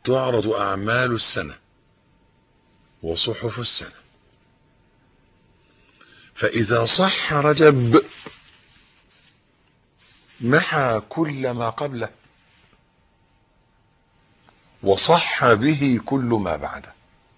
تعرض أعمال السنة وصحف السنة فإذا صح رجب محى كل ما قبله وصح به كل ما بعده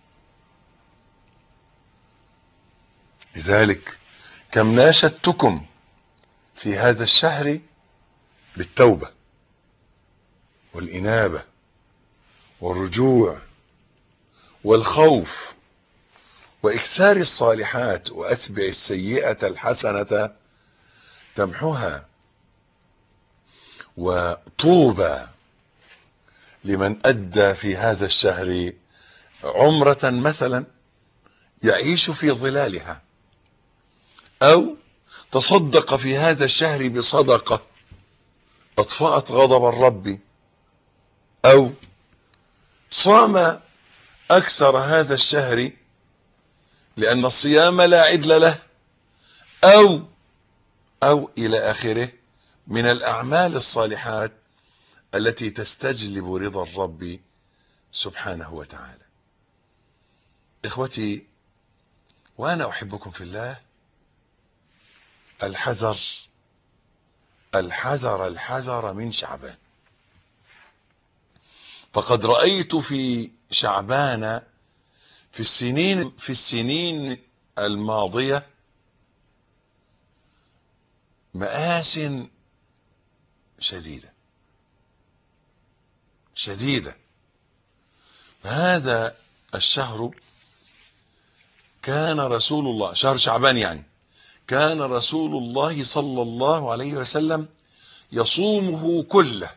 لذلك كم ناشدتكم في هذا الشهر بالتوبة والإنابة والرجوع والخوف وإكثار الصالحات وأتبع السيئة الحسنة تمحها وطوبى لمن أدى في هذا الشهر عمرة مثلا يعيش في ظلالها أو تصدق في هذا الشهر بصدقة أطفأت غضب الرب أو صام أكثر هذا الشهر لأن الصيام لا عدل له أو أو إلى آخره من الأعمال الصالحات التي تستجلب رضا الرب سبحانه وتعالى إخوتي وأنا أحبكم في الله الحذر الحذر الحذر من شعبان فقد رأيت في شعبان في السنين في السنين الماضية مآس شديدة شديدة هذا الشهر كان رسول الله شهر شعبان يعني كان رسول الله صلى الله عليه وسلم يصومه كله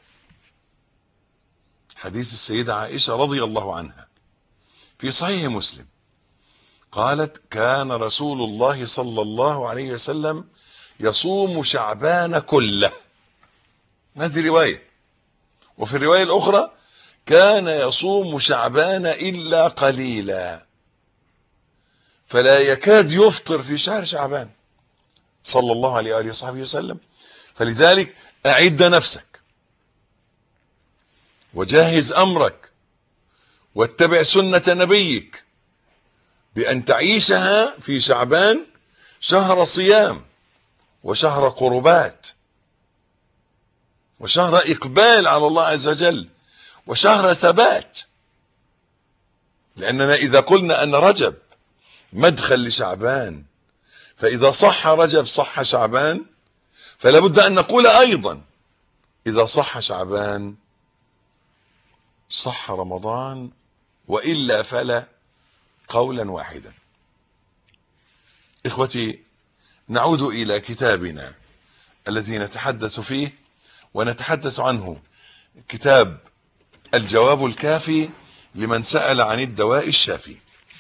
حديث السيدة عائشة رضي الله عنها في صحيح مسلم قالت كان رسول الله صلى الله عليه وسلم يصوم شعبان كله هذه رواية وفي الرواية الأخرى كان يصوم شعبان إلا قليلا فلا يكاد يفطر في شهر شعبان صلى الله عليه وآله وصحبه وسلم فلذلك أعد نفسك وجهز أمرك واتبع سنة نبيك بأن تعيشها في شعبان شهر صيام وشهر قربات وشهر إقبال على الله عز وجل وشهر ثبات لأننا إذا قلنا أن رجب مدخل لشعبان فإذا صح رجب صح شعبان فلا بد أن نقول أيضا إذا صح شعبان صح رمضان وإلا فلا قولا واحدا إخوتي نعود إلى كتابنا الذي نتحدث فيه ونتحدث عنه كتاب الجواب الكافي لمن سأل عن الدواء الشافي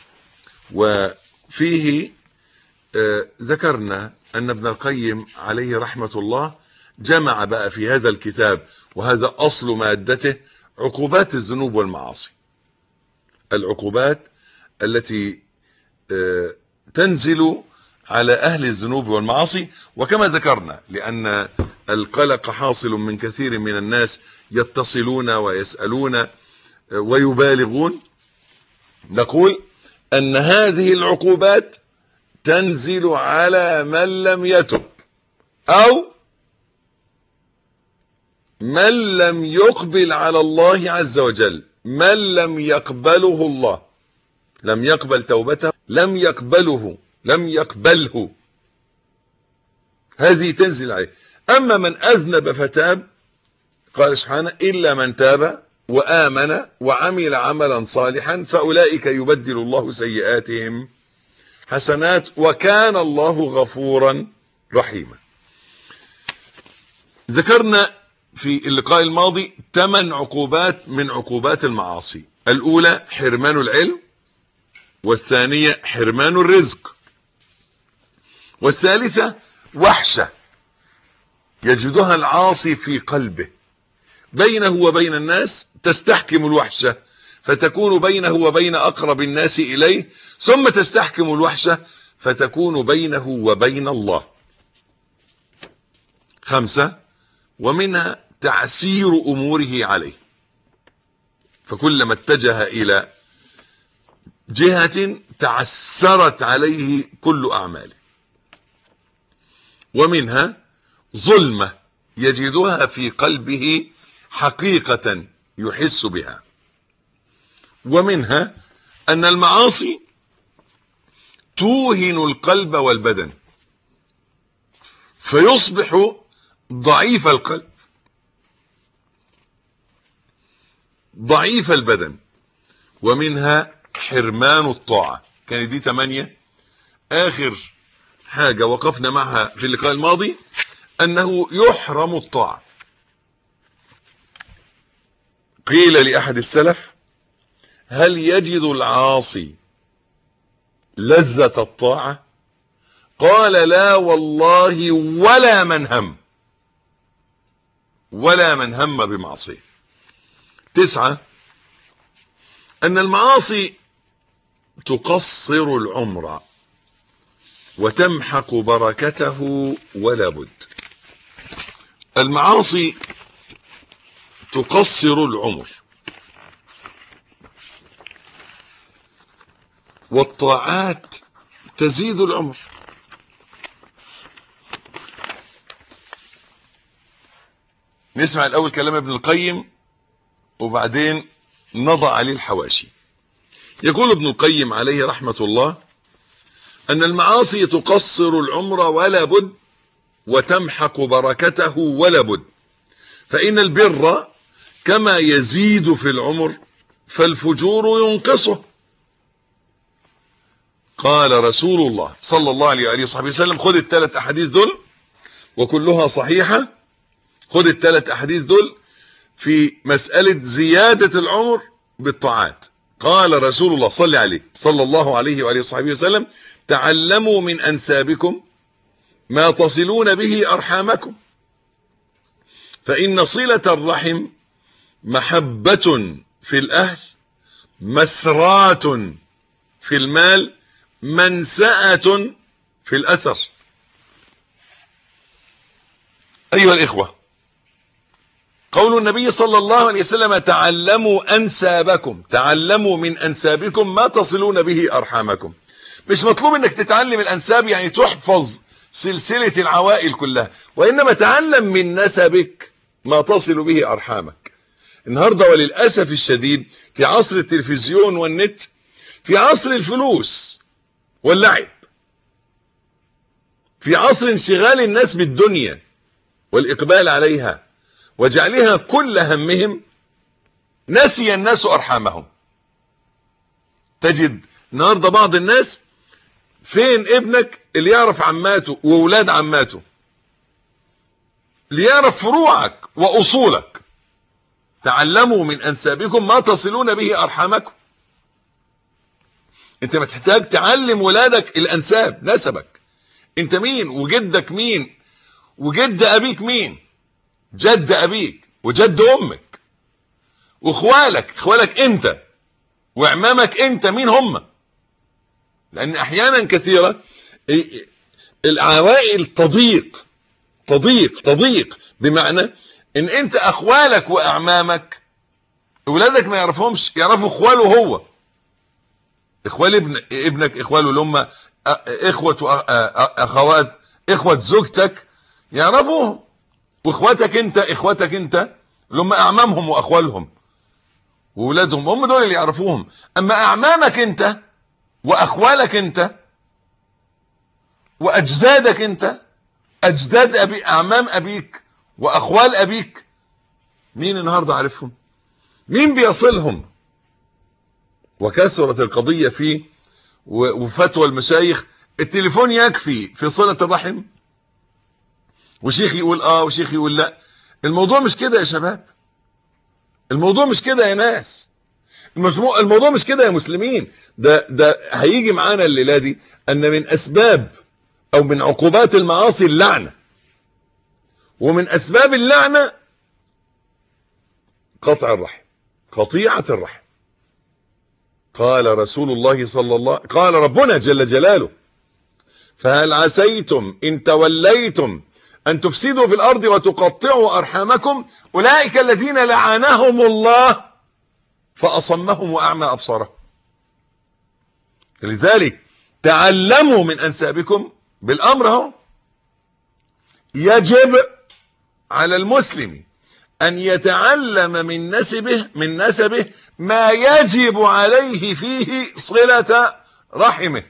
وفيه آه ذكرنا أن ابن القيم عليه رحمة الله جمع بقى في هذا الكتاب وهذا أصل مادته عقوبات الذنوب والمعاصي العقوبات التي آه تنزل على أهل الذنوب والمعاصي وكما ذكرنا لأن القلق حاصل من كثير من الناس يتصلون ويسألون ويبالغون نقول أن هذه العقوبات تنزل على من لم يتب أو من لم يقبل على الله عز وجل من لم يقبله الله لم يقبل توبته لم يقبله لم يقبله هذه تنزل عليه أما من أذنب فتاب قال سبحانه إلا من تاب وآمن وعمل عملا صالحا فأولئك يبدل الله سيئاتهم حسنات وكان الله غفورا رحيما ذكرنا في اللقاء الماضي ثمان عقوبات من عقوبات المعاصي الأولى حرمان العلم والثانية حرمان الرزق والثالثة وحشة يجدها العاصي في قلبه بينه وبين الناس تستحكم الوحشة فتكون بينه وبين أقرب الناس إليه ثم تستحكم الوحشة فتكون بينه وبين الله خمسة ومنها تعسير أموره عليه فكلما اتجه الى جهة تعسرت عليه كل اعماله ومنها ظلمة يجدها في قلبه حقيقة يحس بها ومنها ان المعاصي توهن القلب والبدن فيصبح ضعيف القلب ضعيف البدن ومنها حرمان الطاعة كان دي تمانية اخر حاجة وقفنا معها في اللقاء الماضي انه يحرم الطاعة قيل لأحد السلف هل يجد العاصي لذة الطاعة قال لا والله ولا من هم ولا من هم بمعصية تسعة أن المعاصي تقصر العمر وتمحق بركته ولا بد المعاصي تقصر العمر والطاعات تزيد العمر نسمع الأول كلام ابن القيم وبعدين نضع عليه الحواشي يقول ابن القيم عليه رحمة الله أن المعاصي تقصر العمر ولا بد وتمحق بركته ولا بد فإن البر كما يزيد في العمر فالفجور ينقصه قال رسول الله صلى الله عليه وآله وصحبه وسلم خذ الثلاث أحاديث دول وكلها صحيحة خذ الثلاث أحاديث دول في مسألة زيادة العمر بالطاعات قال رسول الله صلى عليه صلى الله عليه وآله وصحبه وسلم تعلموا من أنسابكم ما تصلون به أرحامكم فإن صلة الرحم محبة في الأهل مسرات في المال منسأة في الأثر أيها الإخوة قول النبي صلى الله عليه وسلم تعلموا أنسابكم تعلموا من أنسابكم ما تصلون به أرحامكم مش مطلوب انك تتعلم الأنساب يعني تحفظ سلسلة العوائل كلها وإنما تعلم من نسبك ما تصل به أرحامك النهاردة وللأسف الشديد في عصر التلفزيون والنت في عصر الفلوس واللعب في عصر انشغال الناس بالدنيا والإقبال عليها وجعلها كل همهم نسي الناس أرحامهم تجد النهاردة بعض الناس فين ابنك اللي يعرف عماته وولاد عماته ليعرف فروعك وأصولك تعلموا من أنسابكم ما تصلون به أرحامكم انت محتاج تعلم ولادك الأنساب نسبك انت مين وجدك مين وجد أبيك مين جد أبيك وجد أمك واخوالك اخوالك انت وعمامك انت مين هم لأن أحيانا كثيرة العوائل تضيق تضيق تضيق بمعنى ان انت اخوالك واعمامك اولادك ما يعرفهمش يعرفوا اخواله هو اخوال ابن ابنك اخواله اللي هم اخوه اخوات اخوه زوجتك يعرفوهم واخواتك انت اخواتك انت اللي هم اعمامهم واخوالهم واولادهم هم دول اللي يعرفوهم اما اعمامك انت واخوالك انت واجدادك انت اجداد ابي اعمام ابيك واخوال ابيك مين النهارده عارفهم مين بيصلهم وكثرت القضيه فيه وفتوى المشايخ التليفون يكفي في صله الرحم وشيخ يقول اه وشيخ يقول لا الموضوع مش كده يا شباب الموضوع مش كده يا ناس المجموع الموضوع مش كده يا مسلمين ده ده هيجي معانا الليله دي ان من اسباب او من عقوبات المعاصي اللعنه ومن اسباب اللعنه قطع الرحم قطيعه الرحم قال رسول الله صلى الله قال ربنا جل جلاله فهل عسيتم ان توليتم ان تفسدوا في الارض وتقطعوا ارحامكم اولئك الذين لعنهم الله فأصمهم وأعمى أبصارهم لذلك تعلموا من أنسابكم بالأمر اهو يجب على المسلم أن يتعلم من نسبه من نسبه ما يجب عليه فيه صلة رحمه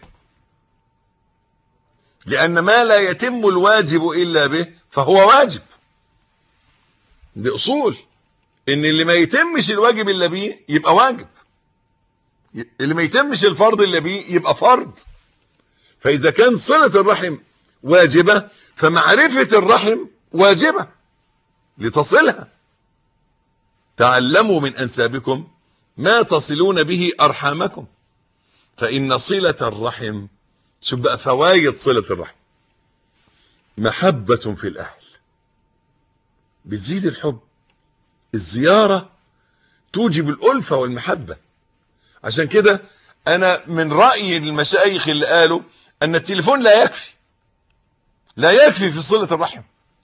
لأن ما لا يتم الواجب إلا به فهو واجب دي أصول إن اللي ما يتمش الواجب إلا بيه يبقى واجب اللي ما يتمش الفرض إلا بيه يبقى فرض فإذا كان صلة الرحم واجبة فمعرفة الرحم واجبة لتصلها تعلموا من أنسابكم ما تصلون به أرحامكم فإن صلة الرحم شوف بقى فوائد صلة الرحم محبة في الأهل بتزيد الحب الزيارة توجب الألفة والمحبة عشان كده أنا من رأي المشايخ اللي قالوا أن التليفون لا يكفي لا يكفي في صلة الرحم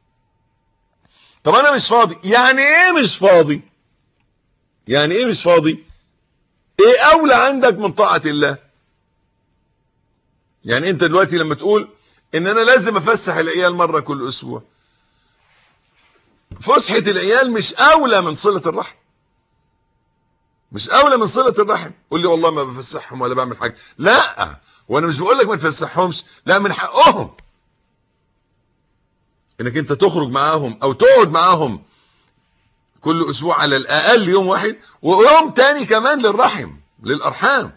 طب أنا مش فاضي يعني إيه مش فاضي يعني إيه مش فاضي إيه أولى عندك من طاعة الله يعني أنت دلوقتي لما تقول إن أنا لازم أفسح العيال مرة كل أسبوع فسحة العيال مش أولى من صلة الرحم مش أولى من صلة الرحم قول لي والله ما بفسحهم ولا بعمل حاجة لا وانا مش بقول لك ما تفسحهمش لا من حقهم انك انت تخرج معاهم او تقعد معاهم كل اسبوع على الاقل يوم واحد ويوم تاني كمان للرحم للارحام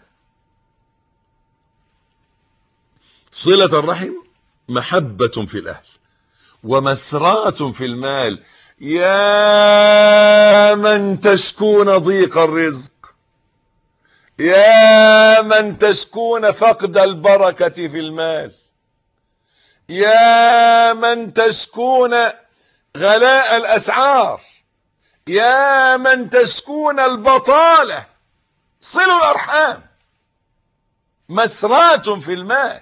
صلة الرحم محبة في الاهل ومسرات في المال يا من تشكون ضيق الرزق يا من تشكون فقد البركة في المال يا من تشكون غلاء الأسعار يا من تشكون البطالة صلوا الأرحام مسرات في المال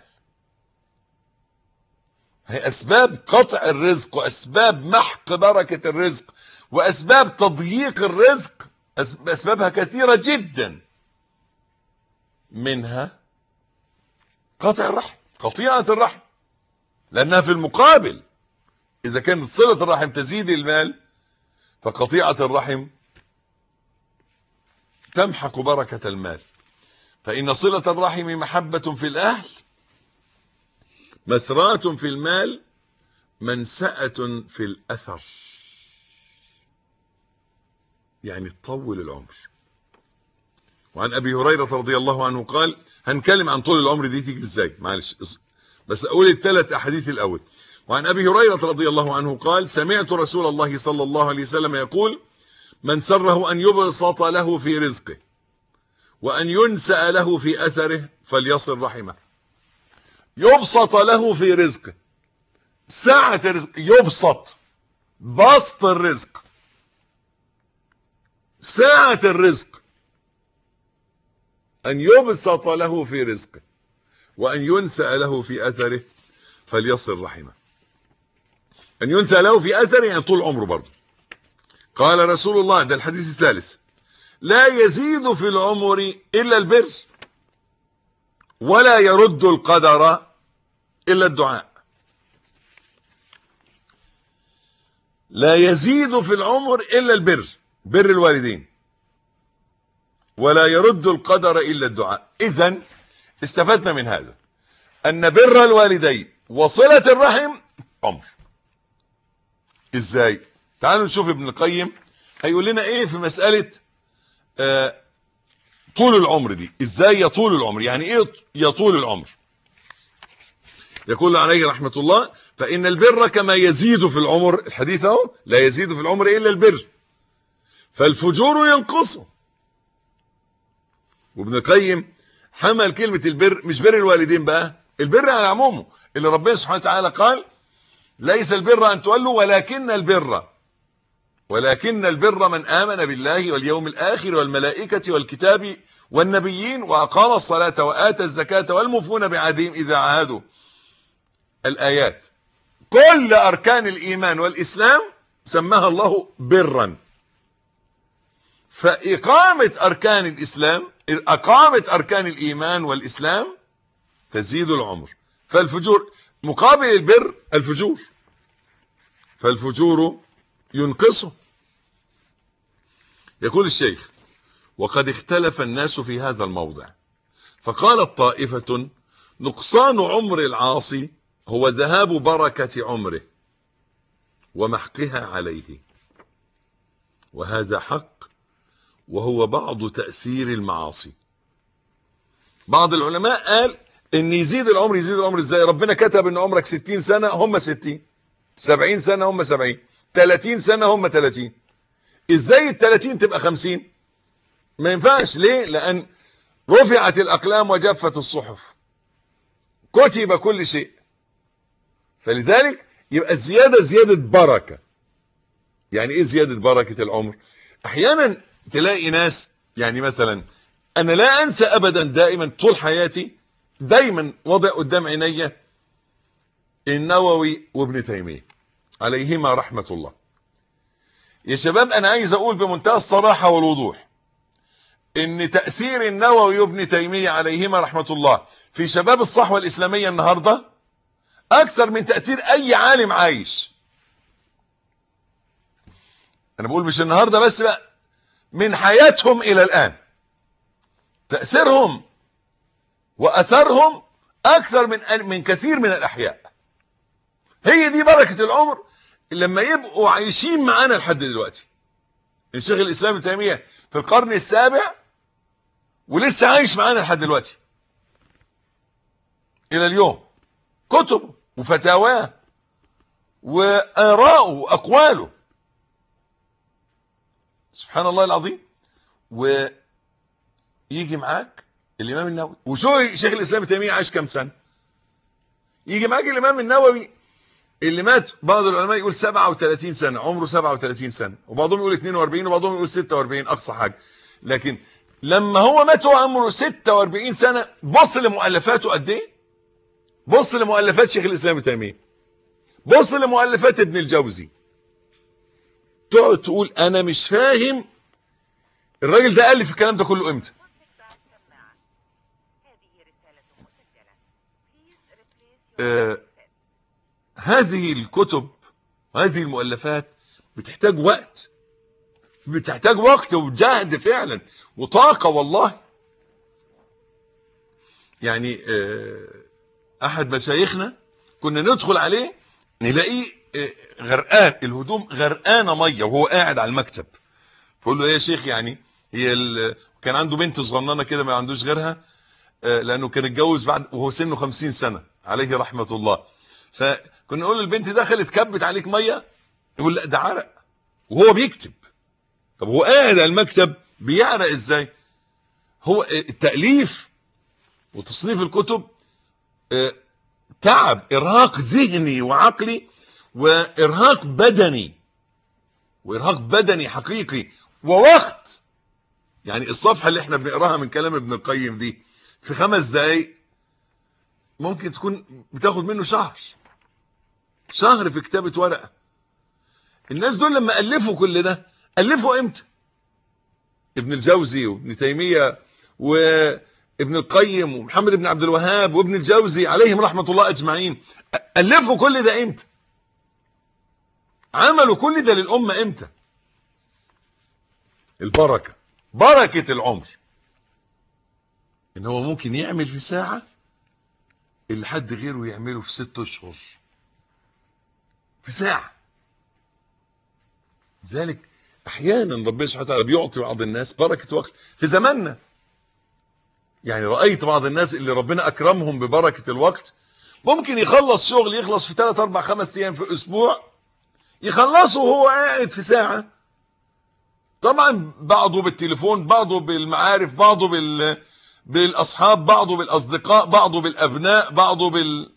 هي أسباب قطع الرزق وأسباب محق بركة الرزق وأسباب تضييق الرزق أسبابها كثيرة جداً منها قطع الرحم قطيعة الرحم لأنها في المقابل إذا كانت صلة الرحم تزيد المال فقطيعة الرحم تمحق بركة المال فإن صلة الرحم محبة في الأهل مسرات في المال منسأة في الأثر يعني تطول العمر وعن ابي هريره رضي الله عنه قال هنتكلم عن طول العمر دي تيجي ازاي معلش بس اقول الثلاث احاديث الاول وعن ابي هريره رضي الله عنه قال سمعت رسول الله صلى الله عليه وسلم يقول من سره ان يبسط له في رزقه وان ينسأ له في اثره فليصل رحمه يبسط له في رزقه سعة الرزق يبسط بسط الرزق سعة الرزق أن يبسط له في رزقه وأن ينسأ له في أثره فليصل رحمه أن ينسأ له في أثره يعني طول عمره برضه قال رسول الله ده الحديث الثالث لا يزيد في العمر إلا البر ولا يرد القدر إلا الدعاء لا يزيد في العمر إلا البر بر الوالدين ولا يرد القدر إلا الدعاء إذا استفدنا من هذا أن بر الوالدين وصلة الرحم عمر إزاي تعالوا نشوف ابن القيم هيقول لنا إيه في مسألة آه طول العمر دي إزاي يطول العمر يعني إيه يطول العمر يقول عليه رحمة الله فإن البر كما يزيد في العمر الحديث اهو لا يزيد في العمر إلا البر فالفجور ينقصه وابن القيم حمل كلمة البر مش بر الوالدين بقى البر على عمومه اللي ربنا سبحانه وتعالى قال ليس البر أن تولوا ولكن البر ولكن البر من آمن بالله واليوم الآخر والملائكة والكتاب والنبيين وأقام الصلاة وآتى الزكاة والمفون بعهدهم إذا عاهدوا الآيات كل أركان الإيمان والإسلام سماها الله برا فإقامة أركان الإسلام إقامة أركان الإيمان والإسلام تزيد العمر فالفجور مقابل البر الفجور فالفجور ينقصه يقول الشيخ وقد اختلف الناس في هذا الموضع فقالت طائفة نقصان عمر العاصي هو ذهاب بركة عمره ومحقها عليه وهذا حق وهو بعض تأثير المعاصي بعض العلماء قال ان يزيد العمر يزيد العمر ازاي ربنا كتب ان عمرك 60 سنة هم 60 70 سنة هم 70 30 سنة هم 30 ازاي ال 30 تبقى 50 ما ينفعش ليه لان رفعت الاقلام وجفت الصحف كتب كل شيء فلذلك يبقى الزيادة زيادة بركة يعني ايه زيادة بركة العمر احيانا تلاقي ناس يعني مثلا انا لا انسى ابدا دائما طول حياتي دايما وضع قدام عيني النووي وابن تيمية عليهما رحمة الله يا شباب انا عايز اقول بمنتهى الصراحة والوضوح ان تأثير النووي وابن تيمية عليهما رحمة الله في شباب الصحوة الاسلامية النهاردة اكثر من تأثير اي عالم عايش انا بقول مش النهاردة بس بقى من حياتهم الى الان تأثيرهم واثرهم اكثر من من كثير من الاحياء هي دي بركة العمر لما يبقوا عايشين معانا لحد دلوقتي الشيخ الاسلام ابن تيميه في القرن السابع ولسه عايش معانا لحد دلوقتي الى اليوم كتب وفتاواه واراءه واقواله سبحان الله العظيم ويجي معاك الامام النووي وشو شيخ الاسلام ابن تيميه عاش كام سنه يجي معاك الامام النووي اللي مات بعض العلماء يقول 37 سنه عمره 37 سنه وبعضهم يقول 42 وبعضهم يقول 46 اقصى حاجه لكن لما هو مات وهو عمره 46 سنه بص لمؤلفاته قد ايه بص لمؤلفات شيخ الاسلام ابن تيميه بص لمؤلفات ابن الجوزي تقعد تقول انا مش فاهم الراجل ده الف الكلام ده كله امتى آه هذه الكتب وهذه المؤلفات بتحتاج وقت بتحتاج وقت وجهد فعلا وطاقة والله يعني آه احد مشايخنا كنا ندخل عليه نلاقيه آه غرقان الهدوم غرقانه ميه وهو قاعد على المكتب فقول له ايه يا شيخ يعني هي كان عنده بنت صغننه كده ما عندوش غيرها آه لانه كان اتجوز بعد وهو سنه 50 سنه عليه رحمه الله فكنا نقول للبنت دخلت كبت عليك ميه يقول لا ده عرق وهو بيكتب طب هو قاعد على المكتب بيعرق ازاي هو التاليف وتصنيف الكتب تعب ارهاق ذهني وعقلي وارهاق بدني وارهاق بدني حقيقي ووقت يعني الصفحه اللي احنا بنقراها من كلام ابن القيم دي في خمس دقايق ممكن تكون بتاخد منه شهر شهر في كتابة ورقة الناس دول لما ألفوا كل ده ألفوا امتى ابن الجوزي وابن تيمية وابن القيم ومحمد بن عبد الوهاب وابن الجوزي عليهم رحمة الله أجمعين ألفوا كل ده امتى عملوا كل ده للأمة امتى البركة بركة العمر ان هو ممكن يعمل في ساعة اللي حد غيره يعمله في ست اشهر في ساعة ذلك احيانا ربنا سبحانه وتعالى بيعطي بعض الناس بركة وقت في زماننا يعني رأيت بعض الناس اللي ربنا اكرمهم ببركة الوقت ممكن يخلص شغل يخلص في 3 4 5 ايام في اسبوع يخلصه وهو قاعد في ساعة طبعا بعضه بالتليفون بعضه بالمعارف بعضه بال بالاصحاب بعضه بالاصدقاء بعضه بالابناء بعضه بال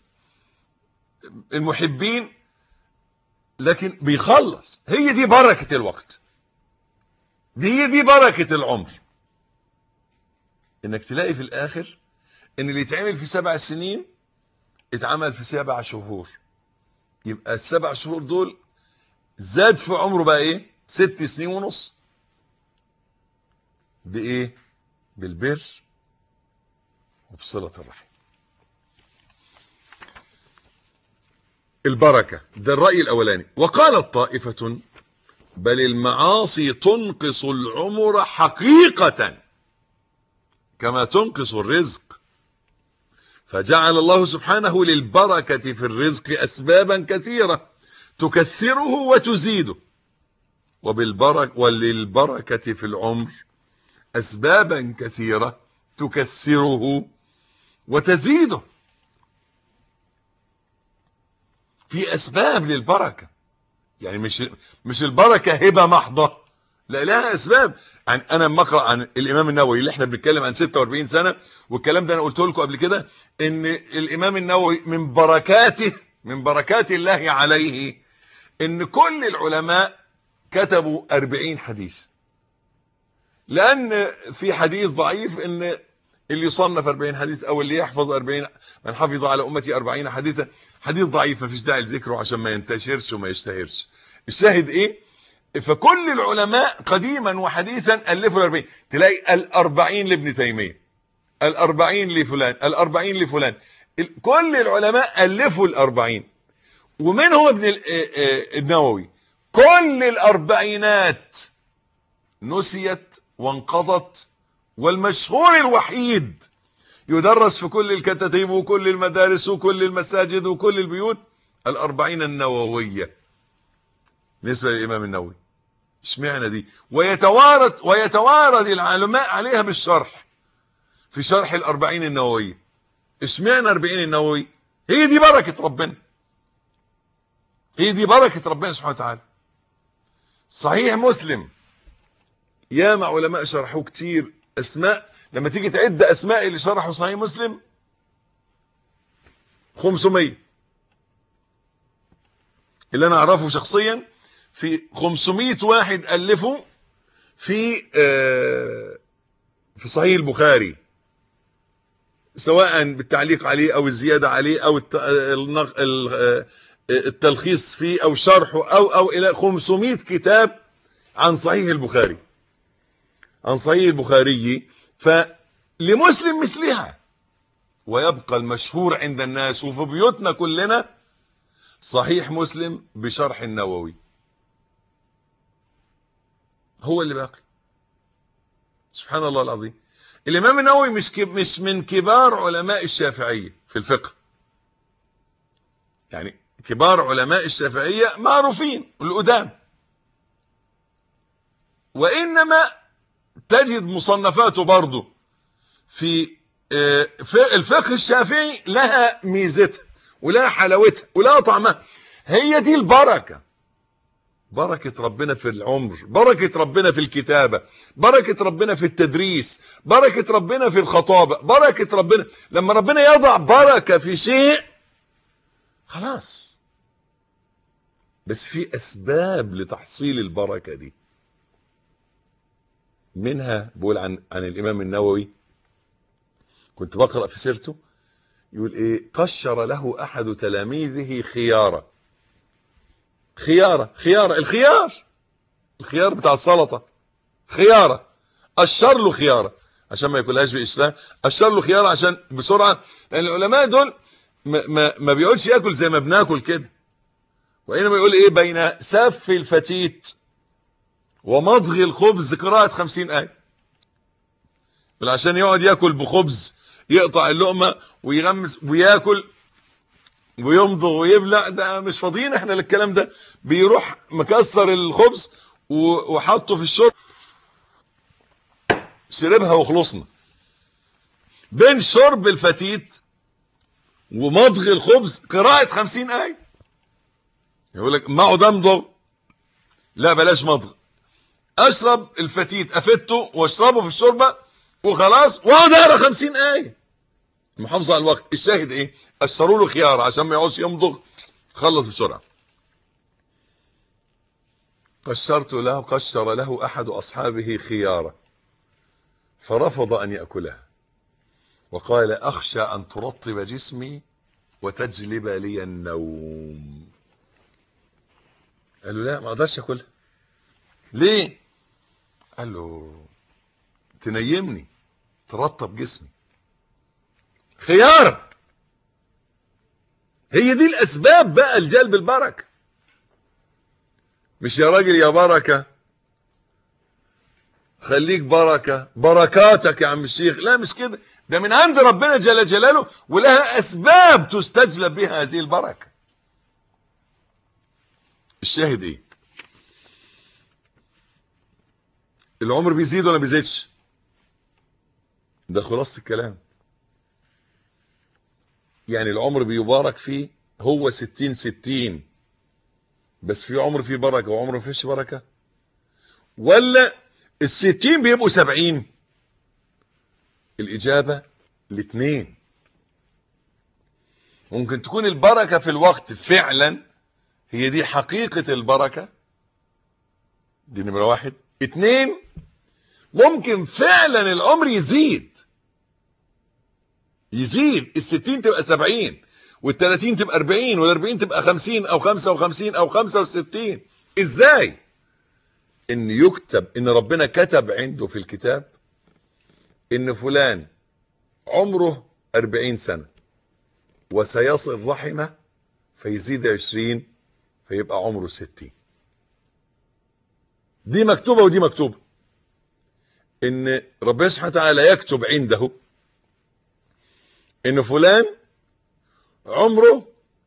المحبين لكن بيخلص هي دي بركة الوقت دي هي دي بركة العمر انك تلاقي في الاخر ان اللي يتعمل في سبع سنين اتعمل في سبع شهور يبقى السبع شهور دول زاد في عمره بقى ايه ست سنين ونص بايه بالبر وبصلة الرحم البركة ده الرأي الأولاني وقالت طائفة بل المعاصي تنقص العمر حقيقة كما تنقص الرزق فجعل الله سبحانه للبركة في الرزق أسبابا كثيرة تكثره وتزيده وبالبرك وللبركة في العمر أسبابا كثيرة تكثره وتزيده في أسباب للبركة يعني مش مش البركة هبة محضة لا لها أسباب يعني أنا لما أقرأ عن الإمام النووي اللي احنا بنتكلم عن 46 سنة والكلام ده أنا قلت لكم قبل كده إن الإمام النووي من بركاته من بركات الله عليه إن كل العلماء كتبوا 40 حديث لأن في حديث ضعيف إن اللي يصنف 40 حديث او اللي يحفظ 40 من حفظ على امتي 40 حديثا حديث ضعيف مفيش داعي لذكره عشان ما ينتشرش وما يشتهرش الشاهد ايه فكل العلماء قديما وحديثا الفوا ال 40 تلاقي ال 40 لابن تيميه ال 40 لفلان ال 40 لفلان كل العلماء الفوا ال 40 ومنهم ابن النووي كل الاربعينات نسيت وانقضت والمشهور الوحيد يدرس في كل الكتاتيب وكل المدارس وكل المساجد وكل البيوت الأربعين النووية بالنسبة للإمام النووي اشمعنى دي ويتوارد ويتوارد العلماء عليها بالشرح في شرح الأربعين النووية اشمعنى أربعين النووي هي دي بركة ربنا هي دي بركة ربنا سبحانه وتعالى صحيح مسلم ياما علماء شرحوه كتير اسماء لما تيجي تعد اسماء اللي شرحوا صحيح مسلم 500 اللي انا اعرفه شخصيا في 500 واحد الفوا في آه في صحيح البخاري سواء بالتعليق عليه او الزياده عليه او التلخيص فيه او شرحه او او الى 500 كتاب عن صحيح البخاري عن صحيح البخاري فلمسلم مثلها ويبقى المشهور عند الناس وفي بيوتنا كلنا صحيح مسلم بشرح النووي هو اللي باقي سبحان الله العظيم الامام النووي مش مش من كبار علماء الشافعيه في الفقه يعني كبار علماء الشافعيه معروفين القدام وانما تجد مصنفاته برضه في الفقه الشافعي لها ميزتها ولها حلاوتها ولها طعمها هي دي البركة بركة ربنا في العمر بركة ربنا في الكتابة بركة ربنا في التدريس بركة ربنا في الخطابة بركة ربنا لما ربنا يضع بركة في شيء خلاص بس في أسباب لتحصيل البركة دي منها بقول عن عن الامام النووي كنت بقرا في سيرته يقول ايه قشر له احد تلاميذه خياره خياره خياره الخيار الخيار بتاع السلطه خياره قشر له خياره عشان ما ياكلهاش باسلام قشر له خياره عشان بسرعه لان العلماء دول ما, ما, ما بيقولش ياكل زي ما بناكل كده وانما يقول ايه بين سف الفتيت ومضغ الخبز قراءة خمسين آية عشان يقعد ياكل بخبز يقطع اللقمة ويغمس وياكل ويمضغ ويبلع ده مش فاضيين احنا للكلام ده بيروح مكسر الخبز وحطه في الشرب شربها وخلصنا بين شرب الفتيت ومضغ الخبز قراءة خمسين آية يقول لك ما اقعد امضغ لا بلاش مضغ اشرب الفتيت افته واشربه في الشوربه وخلاص واقعد اقرا 50 ايه المحافظه على الوقت الشاهد ايه اشروا له خيار عشان ما يقعدش يمضغ خلص بسرعه قشرت له قشر له احد اصحابه خيارا فرفض ان ياكلها وقال اخشى ان ترطب جسمي وتجلب لي النوم قال له لا ما اقدرش اكلها ليه قال له تنيمني ترطب جسمي خيارة هي دي الاسباب بقى الجلب البركة مش يا راجل يا بركة خليك بركة بركاتك يا عم الشيخ لا مش كده ده من عند ربنا جل جلاله ولها اسباب تستجلب بها هذه البركة الشاهد ايه العمر بيزيد ولا بيزيدش ده خلاصة الكلام يعني العمر بيبارك فيه هو ستين ستين بس في عمر فيه بركة وعمر ما فيش بركة ولا الستين بيبقوا سبعين الإجابة الاثنين ممكن تكون البركة في الوقت فعلا هي دي حقيقة البركة دي نمرة واحد اتنين ممكن فعلا العمر يزيد يزيد الستين تبقى سبعين والتلاتين تبقى اربعين والاربعين تبقى خمسين او خمسة وخمسين او خمسة وستين ازاي ان يكتب ان ربنا كتب عنده في الكتاب ان فلان عمره اربعين سنة وسيصل رحمه فيزيد عشرين فيبقى عمره ستين دي مكتوبة ودي مكتوبة ان ربنا سبحانه وتعالى يكتب عنده ان فلان عمره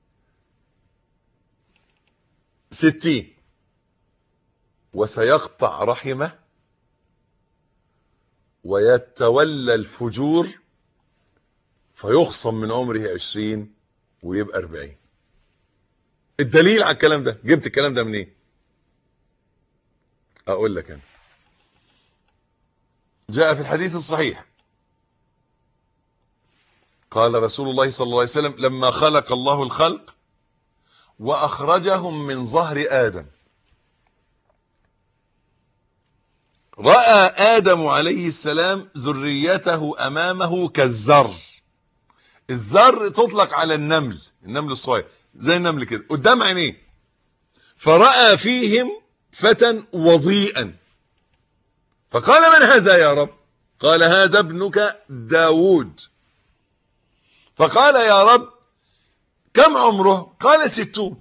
ستين وسيقطع رحمه ويتولى الفجور فيخصم من عمره عشرين ويبقى اربعين الدليل على الكلام ده جبت الكلام ده منين إيه؟ اقول لك انا جاء في الحديث الصحيح قال رسول الله صلى الله عليه وسلم لما خلق الله الخلق واخرجهم من ظهر ادم راى ادم عليه السلام ذريته امامه كالزر الزر تطلق على النمل النمل الصغير زي النمل كده قدام عينيه فراى فيهم فتى وضيئا فقال من هذا يا رب قال هذا ابنك داود فقال يا رب كم عمره قال ستون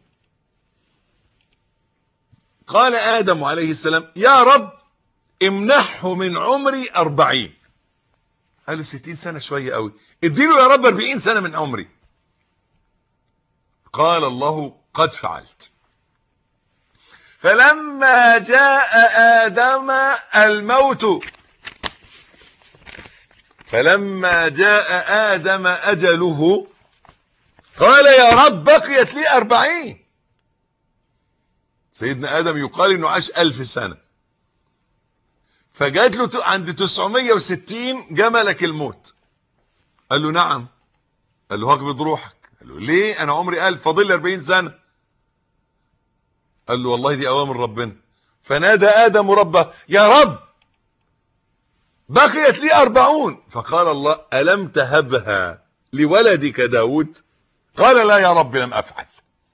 قال آدم عليه السلام يا رب امنحه من عمري أربعين قال له ستين سنة شوية قوي اديله يا رب أربعين سنة من عمري قال الله قد فعلت فلما جاء آدم الموت فلما جاء آدم أجله قال يا رب بقيت لي أربعين سيدنا آدم يقال إنه عاش ألف سنة فجات له عند 960 جملك الموت قال له نعم قال له هقبض روحك قال له ليه أنا عمري ألف فاضل لي 40 سنة قال له والله دي أوامر ربنا فنادى آدم ربه يا رب بقيت لي أربعون فقال الله ألم تهبها لولدك داود قال لا يا رب لم أفعل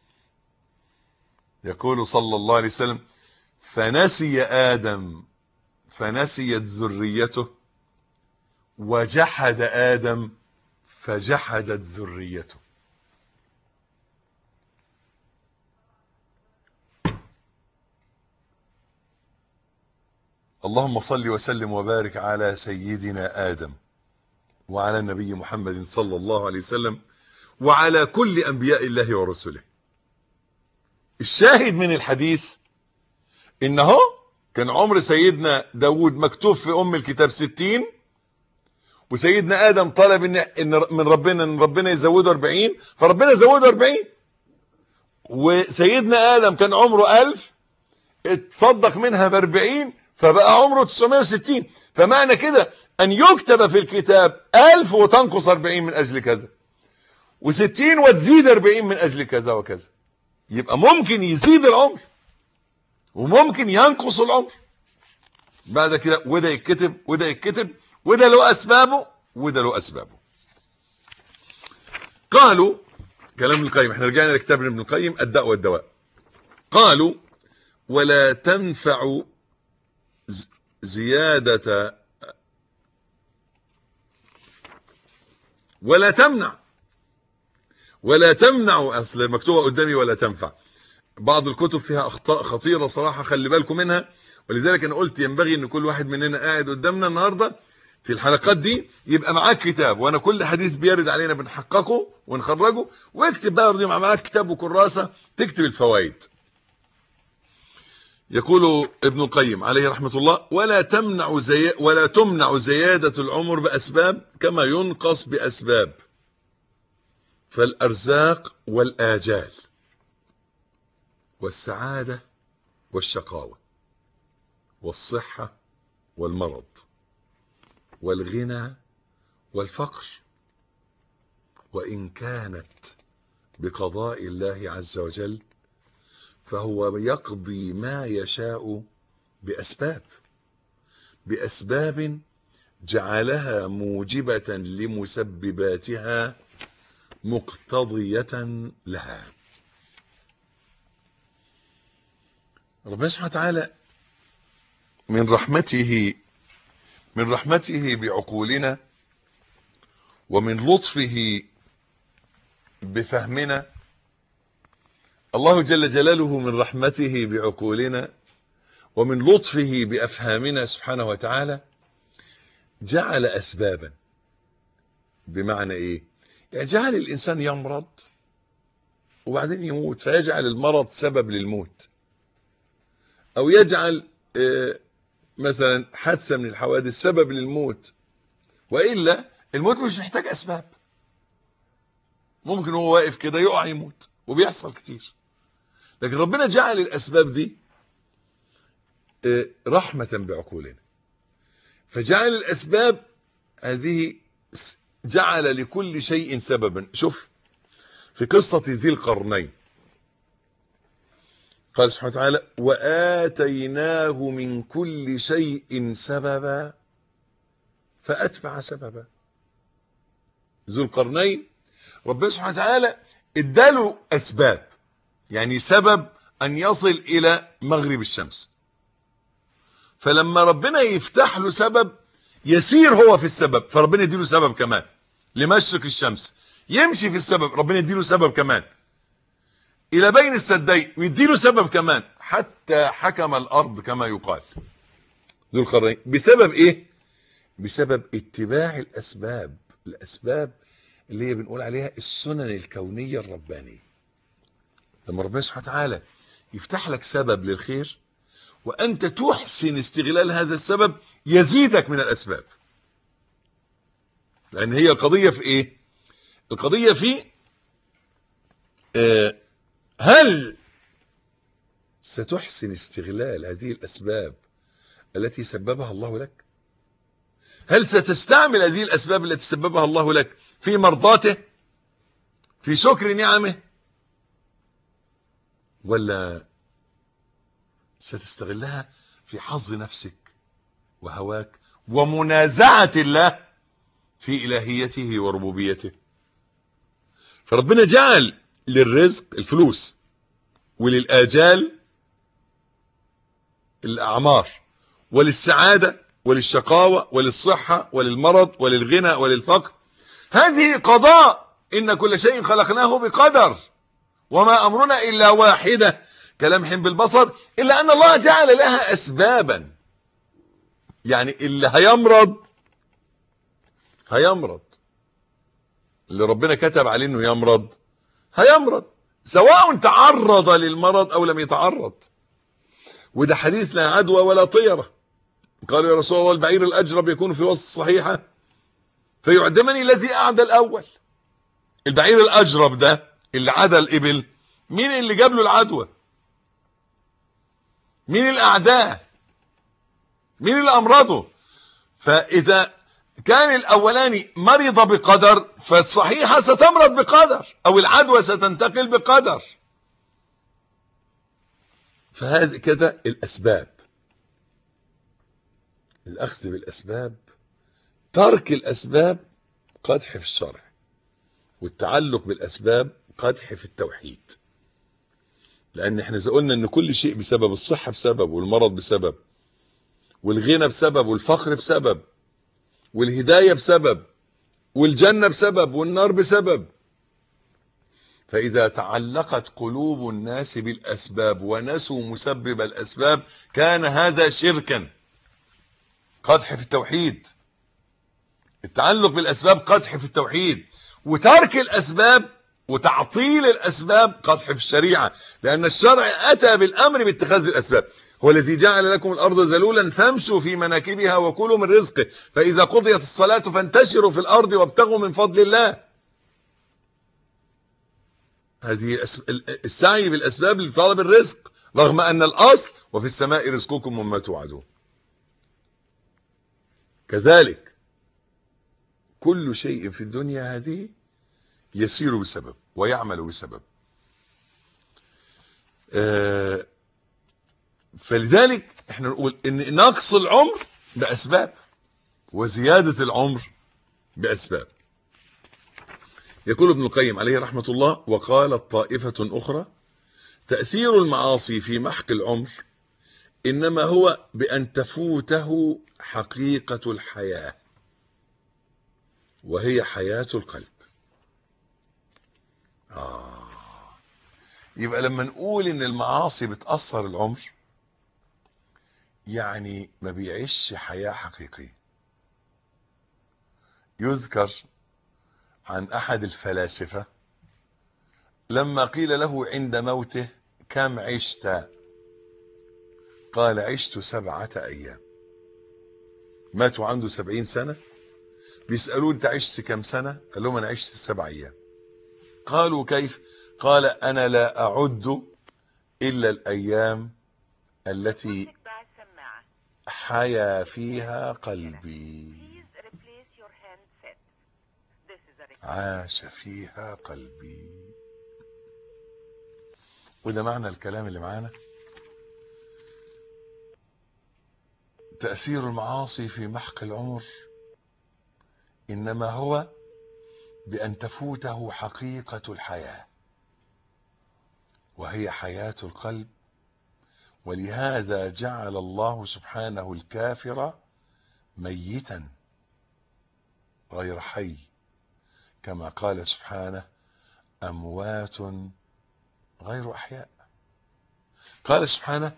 يقول صلى الله عليه وسلم فنسي آدم فنسيت ذريته وجحد آدم فجحدت ذريته اللهم صل وسلم وبارك على سيدنا آدم وعلى النبي محمد صلى الله عليه وسلم وعلى كل أنبياء الله ورسله الشاهد من الحديث إنه كان عمر سيدنا داود مكتوب في أم الكتاب ستين وسيدنا آدم طلب إن, إن من ربنا إن ربنا يزوده أربعين فربنا زوده أربعين وسيدنا آدم كان عمره ألف اتصدق منها بأربعين فبقى عمره 960 فمعنى كده أن يكتب في الكتاب 1000 وتنقص 40 من أجل كذا و60 وتزيد 40 من أجل كذا وكذا يبقى ممكن يزيد العمر وممكن ينقص العمر بعد كده وده يتكتب وده يتكتب وده له أسبابه وده له أسبابه قالوا كلام ابن القيم احنا رجعنا لكتاب ابن القيم الداء والدواء قالوا ولا تنفع زيادة ولا تمنع ولا تمنع اصل مكتوبه قدامي ولا تنفع بعض الكتب فيها اخطاء خطيره صراحه خلي بالكم منها ولذلك انا قلت ينبغي ان كل واحد مننا قاعد قدامنا النهارده في الحلقات دي يبقى معاك كتاب وانا كل حديث بيرد علينا بنحققه ونخرجه واكتب بقى يرضي معاك كتاب وكراسه تكتب الفوائد يقول ابن القيم عليه رحمه الله ولا تمنع زي ولا تمنع زياده العمر باسباب كما ينقص باسباب فالارزاق والاجال والسعاده والشقاوه والصحه والمرض والغنى والفقر وان كانت بقضاء الله عز وجل فهو يقضي ما يشاء باسباب باسباب جعلها موجبه لمسبباتها مقتضيه لها ربنا سبحانه وتعالى من رحمته من رحمته بعقولنا ومن لطفه بفهمنا الله جل جلاله من رحمته بعقولنا ومن لطفه بافهامنا سبحانه وتعالى جعل اسبابا بمعنى ايه يعني جعل الانسان يمرض وبعدين يموت فيجعل المرض سبب للموت او يجعل آه مثلا حادثه من الحوادث سبب للموت والا الموت مش محتاج اسباب ممكن هو واقف كده يقع يموت وبيحصل كتير لكن ربنا جعل الاسباب دي رحمه بعقولنا فجعل الاسباب هذه جعل لكل شيء سببا شوف في قصه ذي القرنين قال سبحانه وتعالى وآتيناه من كل شيء سببا فأتبع سببا ذو القرنين ربنا سبحانه وتعالى اداله أسباب يعني سبب أن يصل إلى مغرب الشمس فلما ربنا يفتح له سبب يسير هو في السبب فربنا يديله سبب كمان لمشرق الشمس يمشي في السبب ربنا يديله سبب كمان الى بين السدين ويديله سبب كمان حتى حكم الارض كما يقال ذو القرنين بسبب ايه بسبب اتباع الاسباب الاسباب اللي هي بنقول عليها السنن الكونيه الربانيه لما ربنا سبحانه وتعالى يفتح لك سبب للخير وانت تحسن استغلال هذا السبب يزيدك من الاسباب لان هي القضيه في ايه القضيه في آه هل ستحسن استغلال هذه الاسباب التي سببها الله لك هل ستستعمل هذه الاسباب التي سببها الله لك في مرضاته في شكر نعمه ولا ستستغلها في حظ نفسك وهواك ومنازعه الله في الهيته وربوبيته فربنا جعل للرزق الفلوس وللآجال الأعمار وللسعادة وللشقاوة وللصحة وللمرض وللغنى وللفقر هذه قضاء إن كل شيء خلقناه بقدر وما أمرنا إلا واحدة كلمح بالبصر إلا أن الله جعل لها أسبابا يعني اللي هيمرض هيمرض اللي ربنا كتب عليه انه يمرض هيمرض سواء تعرض للمرض او لم يتعرض وده حديث لا عدوى ولا طيره قالوا يا رسول الله البعير الاجرب يكون في وسط الصحيحه فيعدمني الذي اعدى الاول البعير الاجرب ده اللي عدى الابل مين اللي جاب له العدوى مين الاعداء مين اللي امرضه فاذا كان الاولاني مرض بقدر فالصحيحه ستمرض بقدر او العدوى ستنتقل بقدر فهذه كده الاسباب الاخذ بالاسباب ترك الاسباب قدح في الشرع والتعلق بالاسباب قدح في التوحيد لان احنا زي قلنا ان كل شيء بسبب الصحه بسبب والمرض بسبب والغنى بسبب والفقر بسبب والهدايه بسبب والجنة بسبب والنار بسبب فإذا تعلقت قلوب الناس بالأسباب ونسوا مسبب الأسباب كان هذا شركا قدح في التوحيد التعلق بالأسباب قدح في التوحيد وترك الأسباب وتعطيل الأسباب قدح في الشريعة لأن الشرع أتى بالأمر باتخاذ الأسباب هو الذي جعل لكم الأرض ذلولا فامشوا في مناكبها وكلوا من رزقه فإذا قضيت الصلاة فانتشروا في الأرض وابتغوا من فضل الله هذه السعي بالأسباب لطلب الرزق رغم أن الأصل وفي السماء رزقكم وما توعدون كذلك كل شيء في الدنيا هذه يسير بسبب ويعمل بسبب آه فلذلك احنا نقول ان نقص العمر بأسباب وزيادة العمر بأسباب يقول ابن القيم عليه رحمة الله وقالت طائفة أخرى تأثير المعاصي في محق العمر إنما هو بأن تفوته حقيقة الحياة وهي حياة القلب آه. يبقى لما نقول إن المعاصي بتأثر العمر يعني ما بيعيش حياة حقيقية يذكر عن أحد الفلاسفة لما قيل له عند موته كم عشت قال عشت سبعة أيام ماتوا عنده سبعين سنة بيسألوه أنت عشت كم سنة قال لهم أنا عشت سبع أيام قالوا كيف قال أنا لا أعد إلا الأيام التي حيا فيها قلبي عاش فيها قلبي وده معنى الكلام اللي معانا تأثير المعاصي في محق العمر إنما هو بأن تفوته حقيقة الحياة وهي حياة القلب ولهذا جعل الله سبحانه الكافر ميتا غير حي كما قال سبحانه أموات غير أحياء قال سبحانه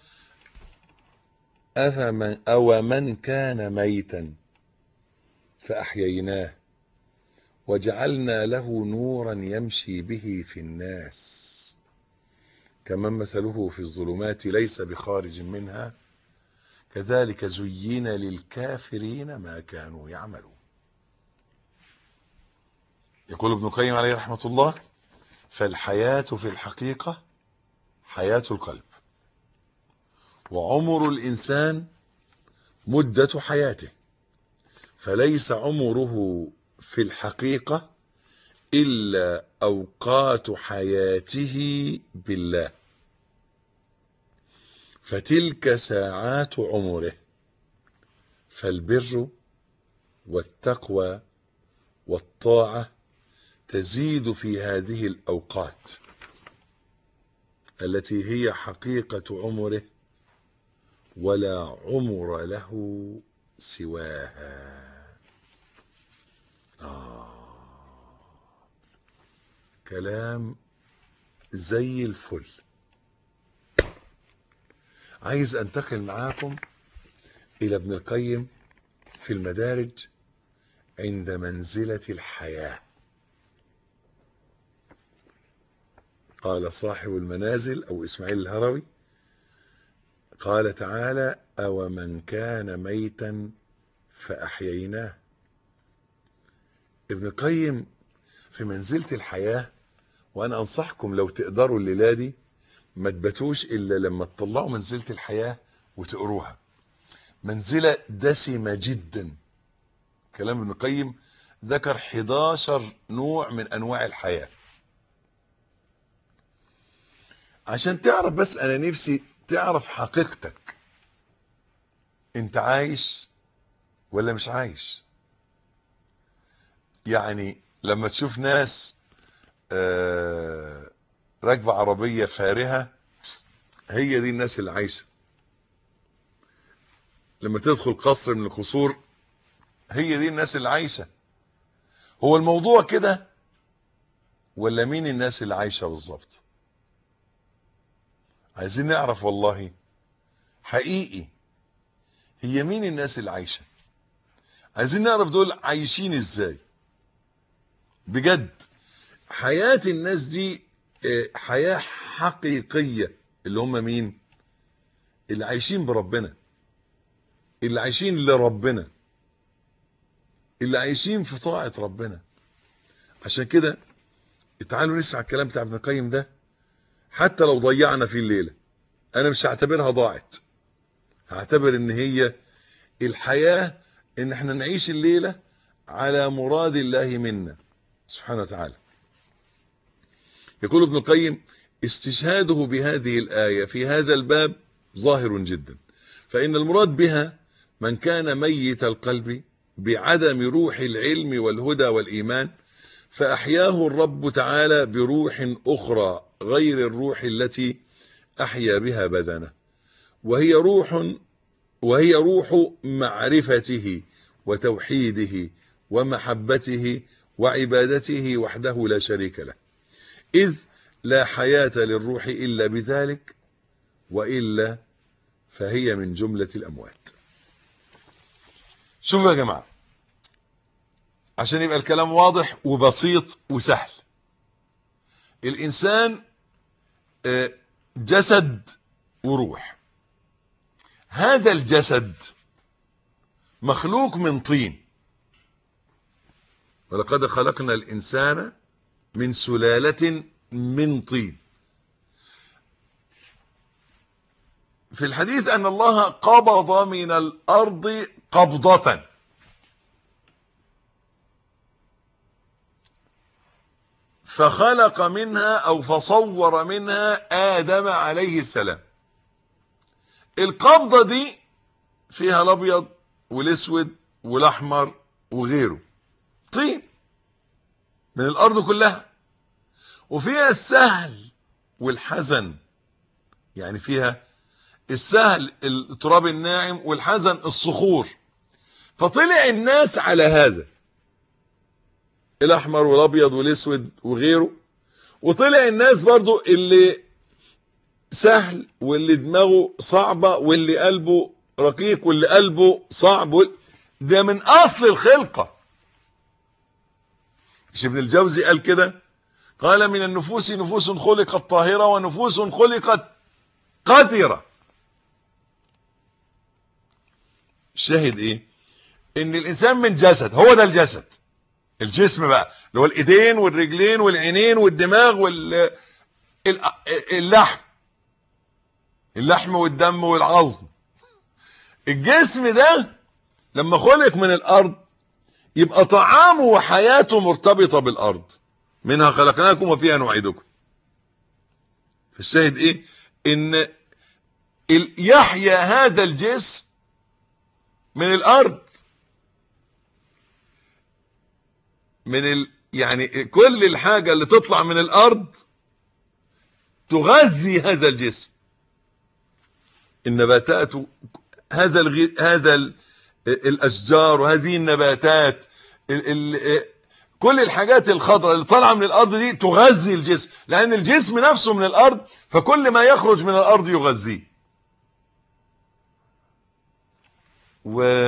أفمن أو من كان ميتا فأحييناه وجعلنا له نورا يمشي به في الناس كمن مثله في الظلمات ليس بخارج منها كذلك زين للكافرين ما كانوا يعملون يقول ابن القيم عليه رحمة الله فالحياة في الحقيقة حياة القلب وعمر الإنسان مدة حياته فليس عمره في الحقيقة إلا أوقات حياته بالله فتلك ساعات عمره فالبر والتقوى والطاعة تزيد في هذه الأوقات التي هي حقيقة عمره ولا عمر له سواها آه. كلام زي الفل عايز انتقل معاكم الى ابن القيم في المدارج عند منزلة الحياة قال صاحب المنازل او اسماعيل الهروي قال تعالى او من كان ميتا فاحييناه ابن القيم في منزلة الحياة وانا انصحكم لو تقدروا الليلة دي ما تباتوش الا لما تطلعوا منزلة الحياة وتقروها منزلة دسمة جدا كلام ابن القيم ذكر 11 نوع من انواع الحياة عشان تعرف بس انا نفسي تعرف حقيقتك انت عايش ولا مش عايش يعني لما تشوف ناس آه راكبه عربيه فارهه هي دي الناس اللي عايشه لما تدخل قصر من القصور هي دي الناس اللي عايشه هو الموضوع كده ولا مين الناس اللي عايشة بالظبط عايزين نعرف والله حقيقي هي مين الناس اللي عايشة عايزين نعرف دول عايشين ازاي بجد حياة الناس دي آه، حياة حقيقية اللي هم مين اللي عايشين بربنا اللي عايشين لربنا اللي عايشين في طاعة ربنا عشان كده تعالوا نسمع الكلام بتاع ابن القيم ده حتى لو ضيعنا فيه الليلة انا مش هعتبرها ضاعت هعتبر ان هي الحياة ان احنا نعيش الليلة على مراد الله منا سبحانه وتعالى يقول ابن القيم استشهاده بهذه الآية في هذا الباب ظاهر جدا فإن المراد بها من كان ميت القلب بعدم روح العلم والهدى والإيمان فأحياه الرب تعالى بروح أخرى غير الروح التي أحيا بها بدنه وهي روح وهي روح معرفته وتوحيده ومحبته وعبادته وحده لا شريك له إذ لا حياة للروح إلا بذلك وإلا فهي من جملة الأموات شوفوا يا جماعة عشان يبقى الكلام واضح وبسيط وسهل الإنسان آه، جسد وروح هذا الجسد مخلوق من طين ولقد خلقنا الإنسان من سلالة من طين في الحديث أن الله قبض من الأرض قبضة فخلق منها أو فصور منها آدم عليه السلام القبضة دي فيها الأبيض والأسود والأحمر وغيره طين من الأرض كلها وفيها السهل والحزن يعني فيها السهل التراب الناعم والحزن الصخور فطلع الناس على هذا الاحمر والابيض والاسود وغيره وطلع الناس برضو اللي سهل واللي دماغه صعبة واللي قلبه رقيق واللي قلبه صعب وال... ده من اصل الخلقة مش ابن الجوزي قال كده قال من النفوس نفوس خلقت طاهرة ونفوس خلقت قذرة الشاهد ايه ان الانسان من جسد هو ده الجسد الجسم بقى اللي هو الايدين والرجلين والعينين والدماغ وال اللحم اللحم والدم والعظم الجسم ده لما خلق من الارض يبقى طعامه وحياته مرتبطة بالارض منها خلقناكم وفيها نعيدكم فالشاهد ايه ان يحيا هذا الجسم من الارض من ال... يعني كل الحاجة اللي تطلع من الارض تغذي هذا الجسم النباتات هذا الغ... هذا ال... الاشجار وهذه النباتات ال... ال... كل الحاجات الخضراء اللي طالعه من الارض دي تغذي الجسم لان الجسم نفسه من الارض فكل ما يخرج من الارض يغذيه و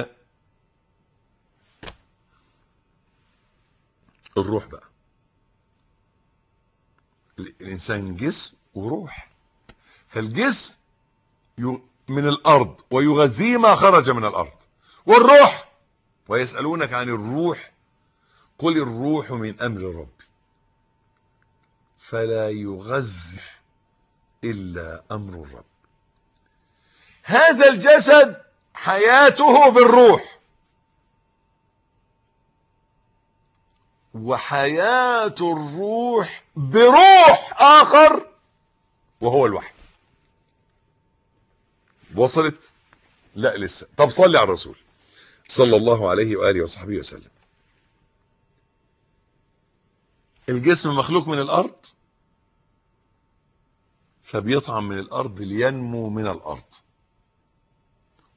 الروح بقى الانسان جسم وروح فالجسم من الارض ويغذيه ما خرج من الارض والروح ويسالونك عن الروح قل الروح من امر ربي فلا يغذي الا امر الرب هذا الجسد حياته بالروح وحياة الروح بروح آخر وهو الوحي وصلت لا لسه طب صلي على الرسول صلى الله عليه وآله وصحبه وسلم الجسم مخلوق من الأرض فبيطعم من الأرض لينمو من الأرض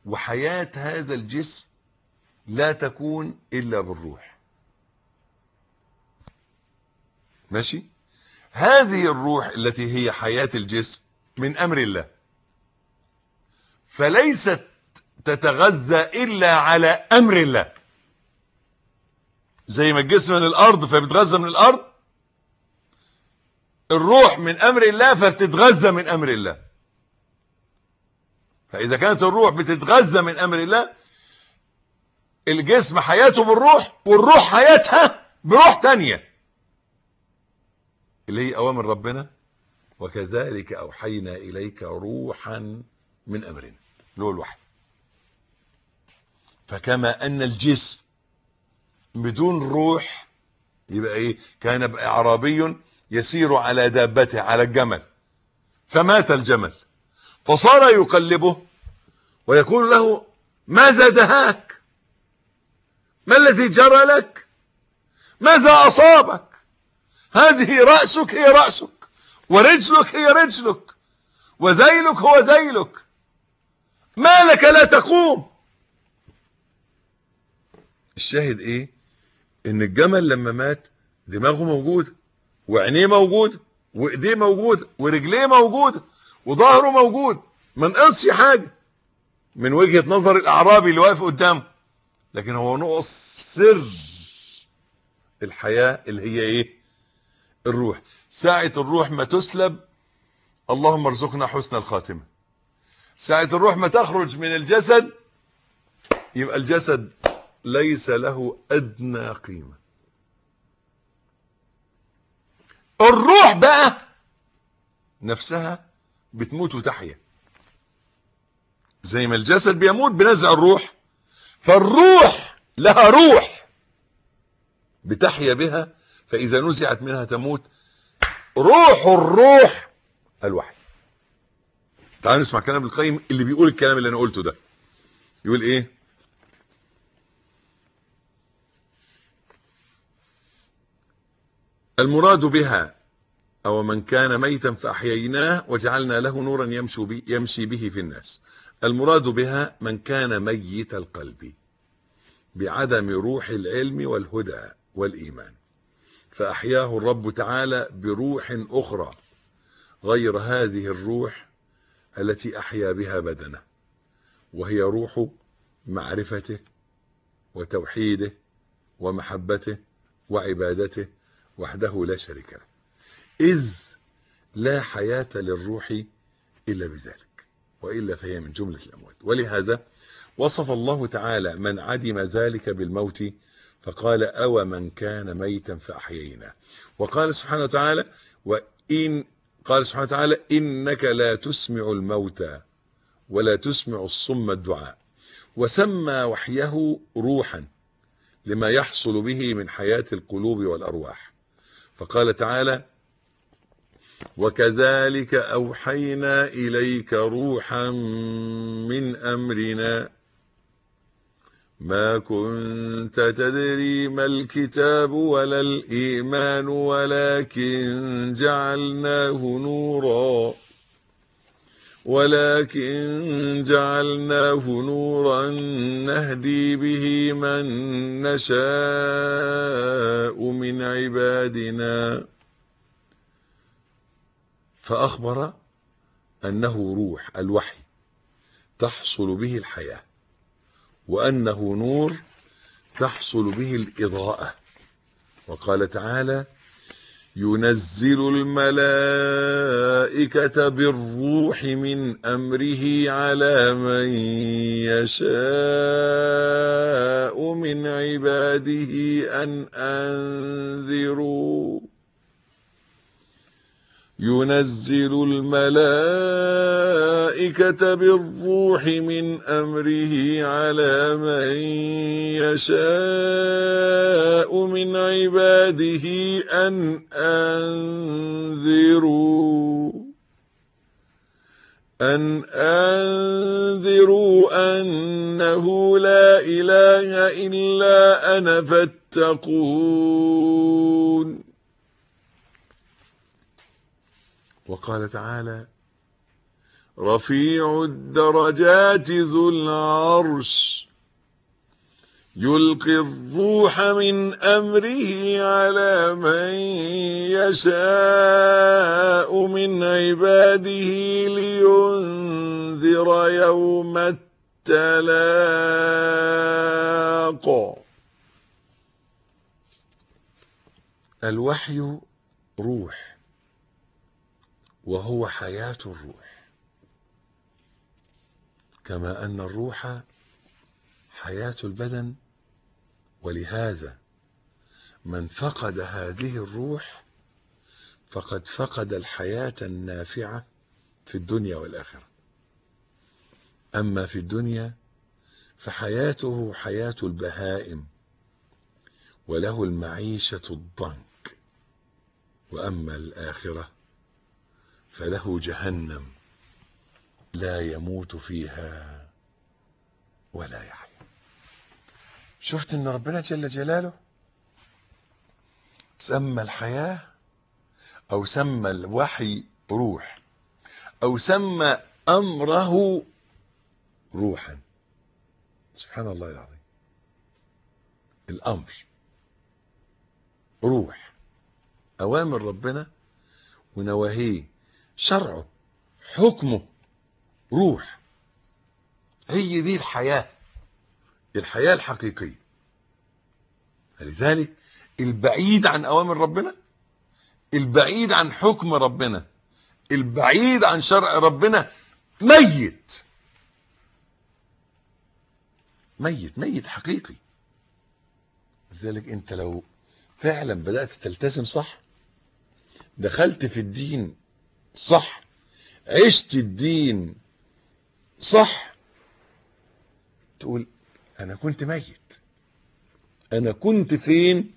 وحياة هذا الجسم لا تكون إلا بالروح ماشي هذه الروح التي هي حياة الجسم من امر الله فليست تتغذى الا على امر الله زي ما الجسم من الارض فبتغذى من الارض الروح من امر الله فبتتغذى من امر الله فاذا كانت الروح بتتغذى من امر الله الجسم حياته بالروح والروح حياتها بروح تانية اللي هي اوامر ربنا وكذلك اوحينا اليك روحا من امرنا اللي هو الوحي فكما ان الجسم بدون روح يبقى ايه كان اعرابي يسير على دابته على الجمل فمات الجمل فصار يقلبه ويقول له ماذا دهاك ما الذي جرى لك ماذا اصابك هذه رأسك هي رأسك ورجلك هي رجلك وذيلك هو ذيلك ما لك لا تقوم الشاهد ايه ان الجمل لما مات دماغه موجود وعينيه موجود وايديه موجود ورجليه موجود وظهره موجود ما نقصش حاجه من وجهه نظر الاعرابي اللي واقف قدامه لكن هو نقص سر الحياه اللي هي ايه الروح ساعه الروح ما تسلب اللهم ارزقنا حسن الخاتمه ساعه الروح ما تخرج من الجسد يبقى الجسد ليس له ادنى قيمه الروح بقى نفسها بتموت وتحيا زي ما الجسد بيموت بنزع الروح فالروح لها روح بتحيا بها فاذا نزعت منها تموت روح الروح الوحي تعالوا نسمع كلام ابن القيم اللي بيقول الكلام اللي انا قلته ده يقول ايه المراد بها أو من كان ميتا فأحييناه وجعلنا له نورا يمشي, بي يمشي به في الناس المراد بها من كان ميت القلب بعدم روح العلم والهدى والإيمان فأحياه الرب تعالى بروح أخرى غير هذه الروح التي أحيا بها بدنه وهي روح معرفته وتوحيده ومحبته وعبادته وحده لا شريك له إذ لا حياة للروح إلا بذلك وإلا فهي من جملة الأموات ولهذا وصف الله تعالى من عدم ذلك بالموت فقال أو من كان ميتا فأحيينا وقال سبحانه وتعالى وإن قال سبحانه وتعالى إنك لا تسمع الموتى ولا تسمع الصم الدعاء وسمى وحيه روحا لما يحصل به من حياة القلوب والأرواح فقال تعالى وكذلك أوحينا إليك روحا من أمرنا ما كنت تدري ما الكتاب ولا الإيمان ولكن جعلناه نورا ولكن جعلناه نورا نهدي به من نشاء من عبادنا فأخبر أنه روح الوحي تحصل به الحياة وأنه نور تحصل به الإضاءة وقال تعالى ينزل الملائكة بالروح من أمره على من يشاء من عباده أن أنذروا ينزل الملائكة بالروح من أمره على من يشاء من عباده أن أنذروا أن أنذروا أنه لا إله إلا أنا فاتقون وقال تعالى رفيع الدرجات ذو العرش يلقي الروح من أمره على من يشاء من عباده لينذر يوم التلاق الوحي روح وهو حياة الروح كما أن الروح حياة البدن ولهذا من فقد هذه الروح فقد فقد الحياة النافعة في الدنيا والآخرة أما في الدنيا فحياته حياة البهائم وله المعيشة الضنك وأما الآخرة فله جهنم لا يموت فيها ولا يحيا شفت ان ربنا جل جلاله سمى الحياة او سمى الوحي روح او سمى امره روحا سبحان الله العظيم الامر روح اوامر ربنا ونواهيه شرعه حكمه روح هي دي الحياة الحياة الحقيقية لذلك البعيد عن أوامر ربنا البعيد عن حكم ربنا البعيد عن شرع ربنا ميت ميت ميت حقيقي لذلك انت لو فعلا بدأت تلتزم صح دخلت في الدين صح عشت الدين صح تقول انا كنت ميت انا كنت فين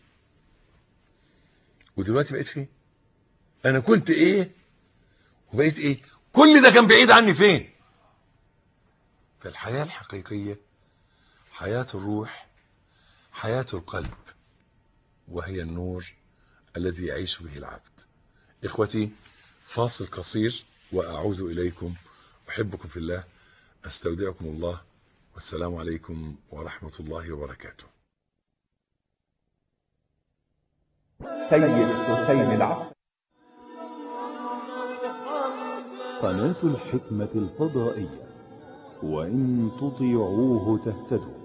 ودلوقتي بقيت فين انا كنت ايه وبقيت ايه كل ده كان بعيد عني فين فالحياة الحقيقية حياة الروح حياة القلب وهي النور الذي يعيش به العبد اخوتي فاصل قصير واعود اليكم احبكم في الله استودعكم الله والسلام عليكم ورحمة الله وبركاته سيد حسين العفو قناة الحكمة الفضائية وإن تطيعوه تهتدوا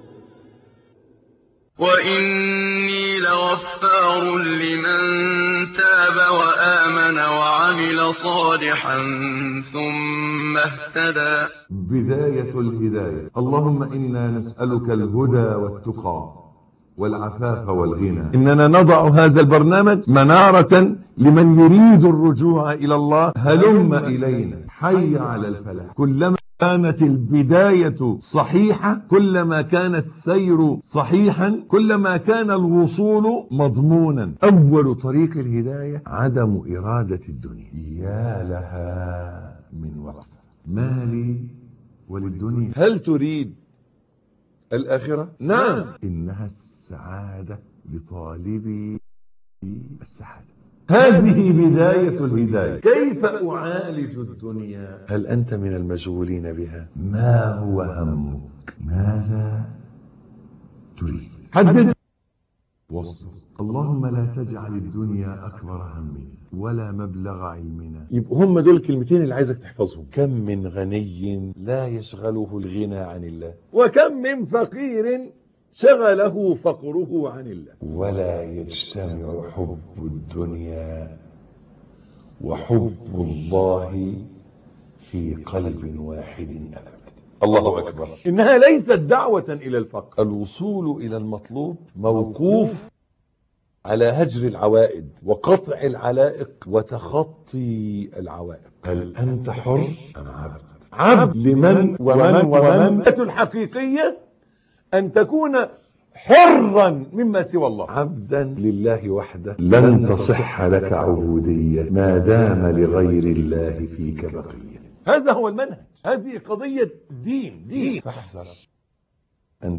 وإني لغفار لمن تاب وآمن وعمل صالحا ثم اهتدى بداية الهداية اللهم إنا نسألك الهدى والتقى والعفاف والغنى إننا نضع هذا البرنامج منارة لمن يريد الرجوع إلى الله هلم إلينا حي على الفلاح كلما كانت البداية صحيحة كلما كان السير صحيحا كلما كان الوصول مضمونا أول طريق الهداية عدم إرادة الدنيا يا لها من وقت مالي وللدنيا هل تريد الآخرة؟ نعم إنها السعادة لطالبي السعادة هذه بداية الهداية كيف أعالج الدنيا هل أنت من المشغولين بها ما هو همك ماذا تريد حدد وصف اللهم لا تجعل الدنيا أكبر همنا ولا مبلغ علمنا يبقوا هم دول الكلمتين اللي عايزك تحفظهم كم من غني لا يشغله الغنى عن الله وكم من فقير شغله فقره عن الله ولا يجتمع حب الدنيا وحب الله في قلب واحد أبدا الله أكبر إنها ليست دعوة إلى الفقر الوصول إلى المطلوب موقوف على هجر العوائد وقطع العلائق وتخطي العوائق هل أنت حر أم عبد عبد لمن ومن ومن الحقيقية أن تكون حرا مما سوى الله عبدا لله وحده لن تصح لك عبودية ما دام لغير الله فيك بقية هذا هو المنهج هذه قضية دين دين فاحذر أن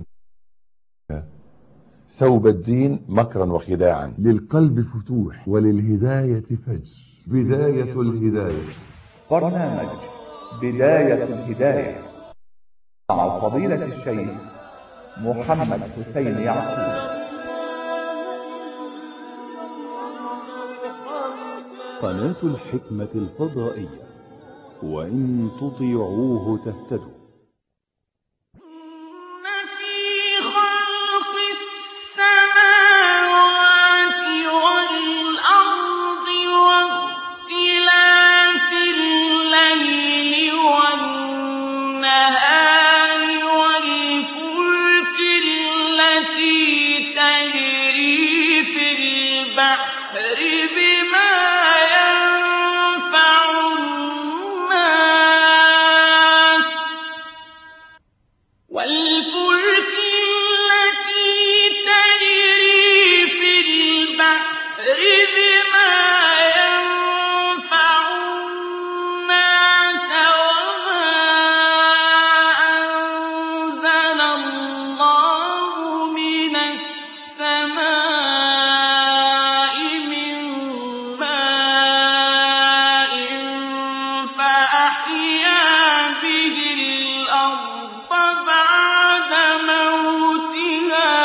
ثوب الدين مكرا وخداعا للقلب فتوح وللهداية فجر بداية الهداية برنامج بداية الهداية مع فضيلة الشيخ محمد حسين يعقوب قناة الحكمة الفضائية وإن تطيعوه تهتدوا إن في خلق السماوات والأرض واختلاف الليل والنهار والفلك التي تجري في البحر بما ينفع الناس والفلك التي تجري في البحر بما ينفع الناس وما أنزل الله من السماء من ماء فأحيا به الأرض بعد موتها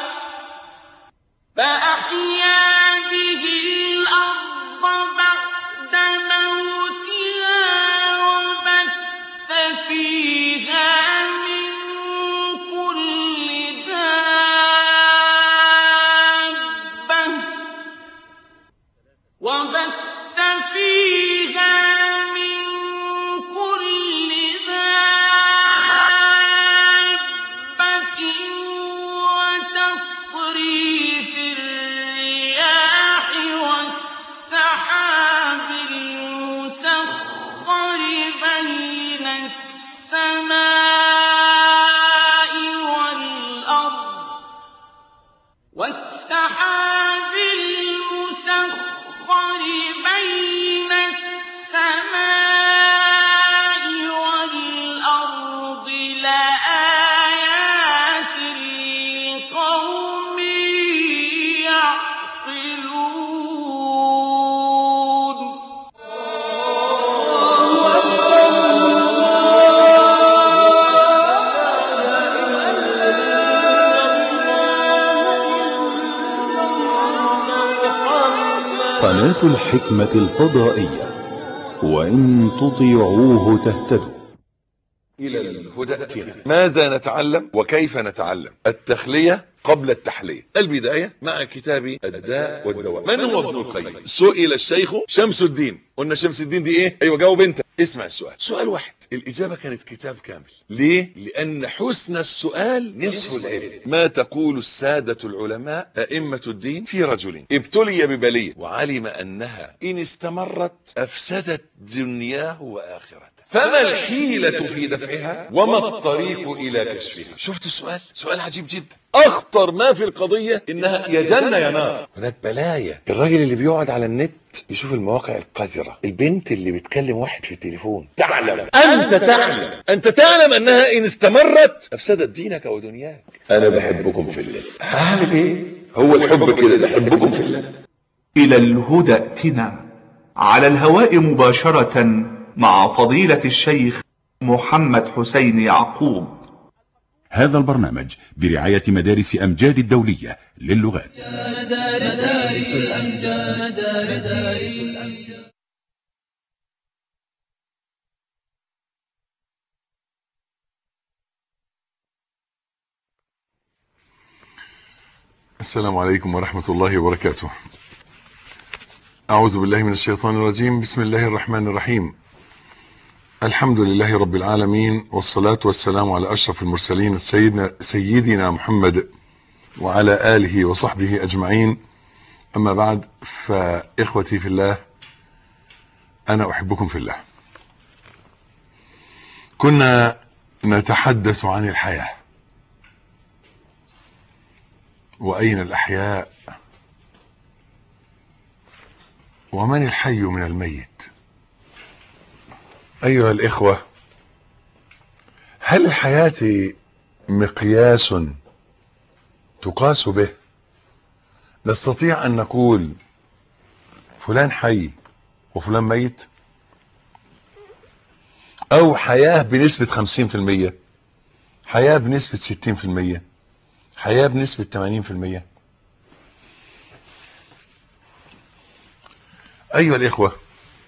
فأحيا به الأرض بعد موتها وبث فيها من كل دابة وبث فيها من كل دابة وتصريف الرياح والسحاب المسخر بين السماء والأرض والسحاب المسخر بين السماء والأرض لآيات لقوم يعقلون قناة الحكمة الفضائية وإن تطيعوه تهتدوا إلى الهدى ائتنا. ماذا نتعلم وكيف نتعلم التخلية قبل التحلية البداية مع كتاب الداء والدواء من هو ابن القيم سئل الشيخ شمس الدين قلنا شمس الدين دي ايه ايوه جاوب انت اسمع السؤال سؤال واحد الإجابة كانت كتاب كامل ليه لأن حسن السؤال نصف العلم ما تقول السادة العلماء أئمة الدين في رجل ابتلي ببلية وعلم أنها إن استمرت أفسدت دنياه وآخرته فما الحيلة في دفعها وما الطريق إلى كشفها شفت السؤال سؤال عجيب جدا أخطر ما في القضية إنها يا جنة يا نار هناك بلايا الراجل اللي بيقعد على النت يشوف المواقع القذرة البنت اللي بتكلم واحد في التليفون تعلم أنت تعلم أنت تعلم أنها إن استمرت أفسدت دينك ودنياك أنا بحبكم في الله هعمل إيه هو الحب كده بحبكم في الله إلى الهدى ائتنا على الهواء مباشرة مع فضيلة الشيخ محمد حسين يعقوب هذا البرنامج برعاية مدارس أمجاد الدولية للغات مدارس الأمجاد مدارس الأمجاد السلام عليكم ورحمة الله وبركاته أعوذ بالله من الشيطان الرجيم بسم الله الرحمن الرحيم الحمد لله رب العالمين والصلاة والسلام على أشرف المرسلين سيدنا, سيدنا محمد وعلى آله وصحبه أجمعين أما بعد فإخوتي في الله أنا أحبكم في الله كنا نتحدث عن الحياة وأين الأحياء ومن الحي من الميت أيها الإخوة هل الحياة مقياس تقاس به نستطيع أن نقول فلان حي وفلان ميت أو حياة بنسبة خمسين في المية حياة بنسبة ستين في المية حياة بنسبة 80% أيها الإخوة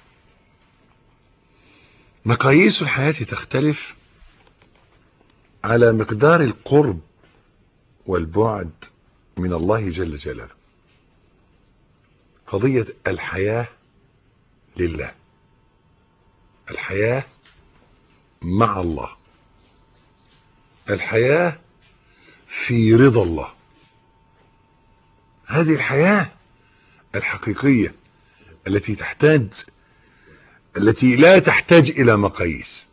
مقاييس الحياة تختلف على مقدار القرب والبعد من الله جل جلاله قضية الحياة لله الحياة مع الله الحياة في رضا الله هذه الحياة الحقيقية التي تحتاج التي لا تحتاج إلى مقاييس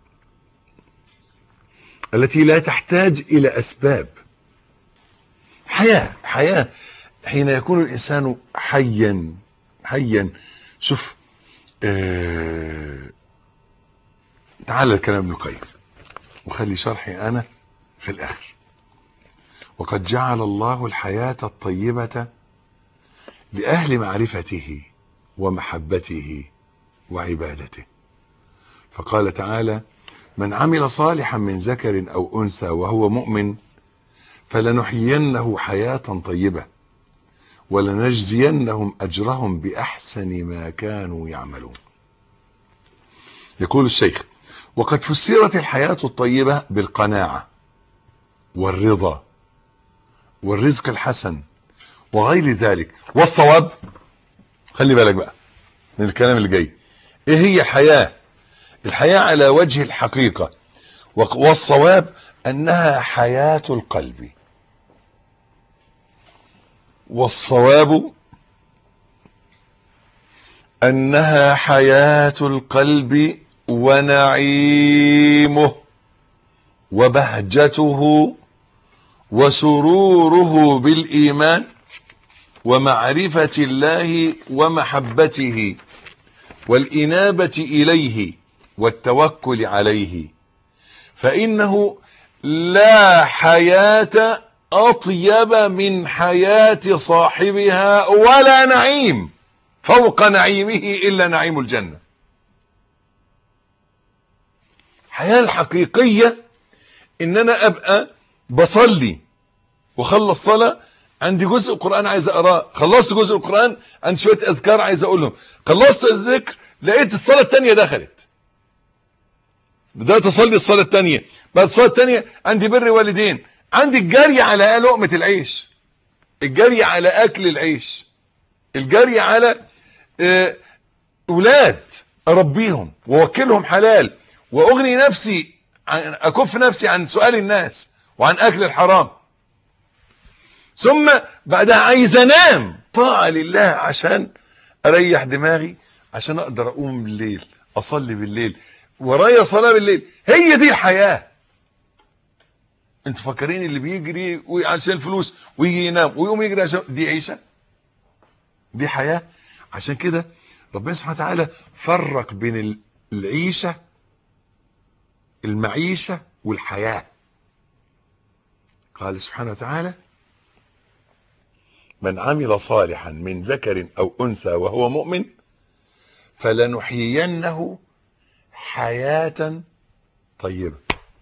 التي لا تحتاج إلى أسباب حياة حياة حين يكون الإنسان حيا حيا شوف آه تعال الكلام ابن القيم وخلي شرحي أنا في الآخر وقد جعل الله الحياة الطيبة لأهل معرفته ومحبته وعبادته فقال تعالى من عمل صالحا من ذكر أو أنثى وهو مؤمن فلنحيينه حياة طيبة ولنجزينهم أجرهم بأحسن ما كانوا يعملون يقول الشيخ وقد فسرت الحياة الطيبة بالقناعة والرضا والرزق الحسن وغير ذلك والصواب خلي بالك بقى من الكلام اللي جاي ايه هي الحياة الحياة على وجه الحقيقة والصواب انها حياة القلب والصواب انها حياة القلب ونعيمه وبهجته وسروره بالايمان ومعرفة الله ومحبته والإنابة إليه والتوكل عليه فإنه لا حياة أطيب من حياة صاحبها ولا نعيم فوق نعيمه إلا نعيم الجنة الحياة الحقيقية إن أنا أبقى بصلي وخلص صلاة عندي جزء قرآن عايز أقراه خلصت جزء القرآن عندي شوية أذكار عايز أقولهم خلصت الذكر لقيت الصلاة التانية دخلت بدأت أصلي الصلاة التانية بعد الصلاة التانية عندي بر والدين عندي الجري على لقمة العيش الجري على أكل العيش الجري على آه، أولاد أربيهم وأوكلهم حلال وأغني نفسي عن أكف نفسي عن سؤال الناس وعن أكل الحرام ثم بعدها عايز انام طاعة لله عشان اريح دماغي عشان اقدر اقوم بالليل اصلي بالليل ورايا صلاة بالليل هي دي الحياة انتوا فاكرين اللي بيجري عشان الفلوس ويجي ينام ويقوم يجري عشان دي عيشة دي حياة عشان كده ربنا سبحانه وتعالى فرق بين العيشة المعيشة والحياة قال سبحانه وتعالى من عمل صالحا من ذكر او انثى وهو مؤمن فلنحيينه حياة طيبة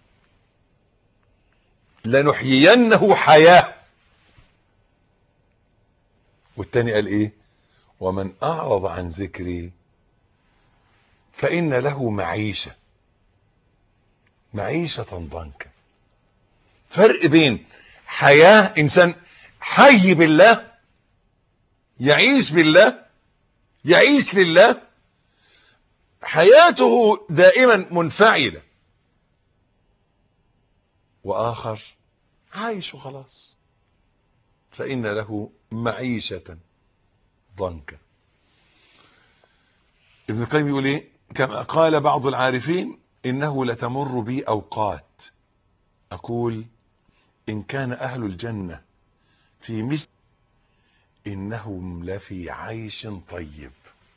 لنحيينه حياة والتاني قال ايه ومن اعرض عن ذكري فان له معيشة معيشة ضنكا فرق بين حياة انسان حي بالله يعيش بالله يعيش لله حياته دائما منفعلة وآخر عايش وخلاص فإن له معيشة ضنكا ابن القيم يقول ايه كما قال بعض العارفين إنه لتمر بي أوقات أقول إن كان أهل الجنة في مثل إنهم لفي عيش طيب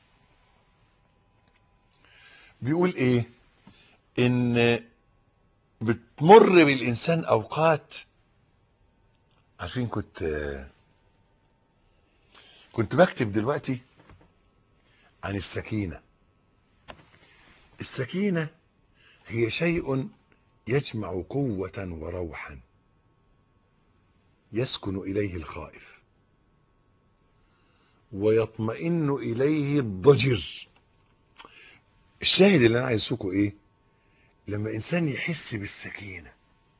بيقول إيه إن بتمر بالإنسان أوقات عارفين كنت كنت بكتب دلوقتي عن السكينة السكينة هي شيء يجمع قوة وروحا يسكن إليه الخائف ويطمئن إليه الضجر الشاهد اللي أنا عايز أسوقه إيه لما إنسان يحس بالسكينة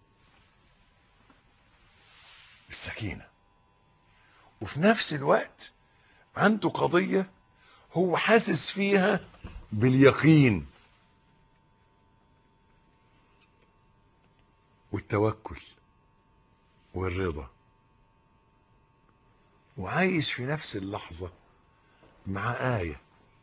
بالسكينة وفي نفس الوقت عنده قضية هو حاسس فيها باليقين والتوكل والرضا وعايش في نفس اللحظة مع آية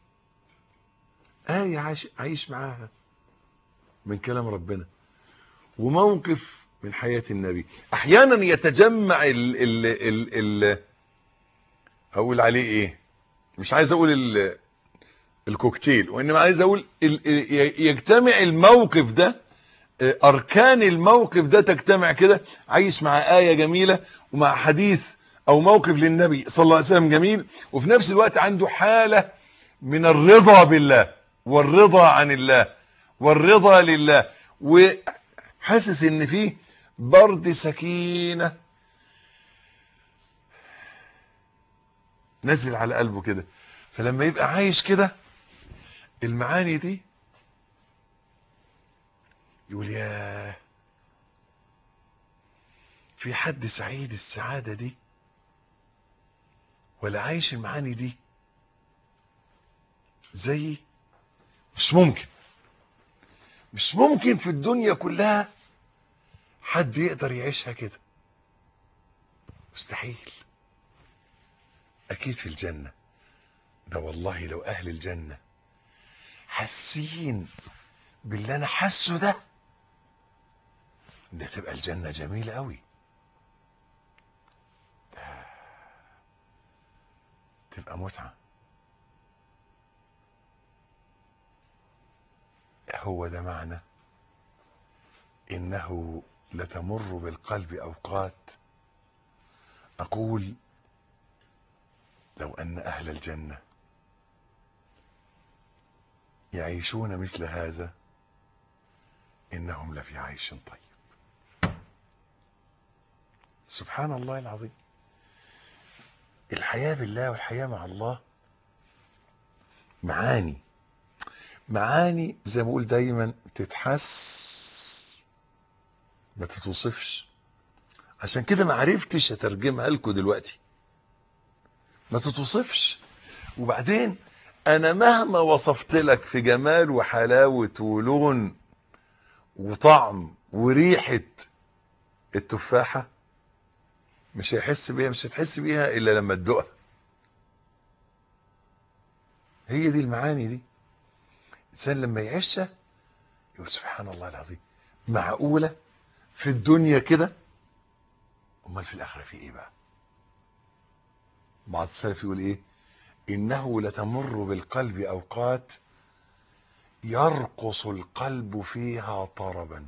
آية عايش, عايش معاها من كلام ربنا وموقف من حياة النبي أحيانا يتجمع ال ال ال ال هقول عليه إيه مش عايز أقول ال الكوكتيل وإنما عايز أقول ال يجتمع الموقف ده أركان الموقف ده تجتمع كده عايش مع آية جميلة ومع حديث أو موقف للنبي صلى الله عليه وسلم جميل وفي نفس الوقت عنده حالة من الرضا بالله والرضا عن الله والرضا لله وحاسس ان فيه برد سكينة نزل على قلبه كده فلما يبقى عايش كده المعاني دي يقول يا في حد سعيد السعادة دي ولا عايش المعاني دي زي مش ممكن مش ممكن في الدنيا كلها حد يقدر يعيشها كده مستحيل اكيد في الجنة ده والله لو اهل الجنة حاسين باللي انا حاسه ده ده تبقى الجنة جميلة قوي ده تبقى متعة هو ده معنى انه لتمر بالقلب اوقات اقول لو ان اهل الجنه يعيشون مثل هذا انهم لفي عيش طيب سبحان الله العظيم الحياه بالله والحياه مع الله معاني معاني زي ما بقول دايما تتحس ما تتوصفش عشان كده ما عرفتش اترجمها لكم دلوقتي ما تتوصفش وبعدين انا مهما وصفت لك في جمال وحلاوة ولون وطعم وريحة التفاحة مش هيحس بيها مش هتحس بيها الا لما تدوقها هي دي المعاني دي الانسان لما يعيشها يقول سبحان الله العظيم معقوله في الدنيا كده امال في الاخره في ايه بقى بعض السلف يقول ايه انه لتمر بالقلب اوقات يرقص القلب فيها طربا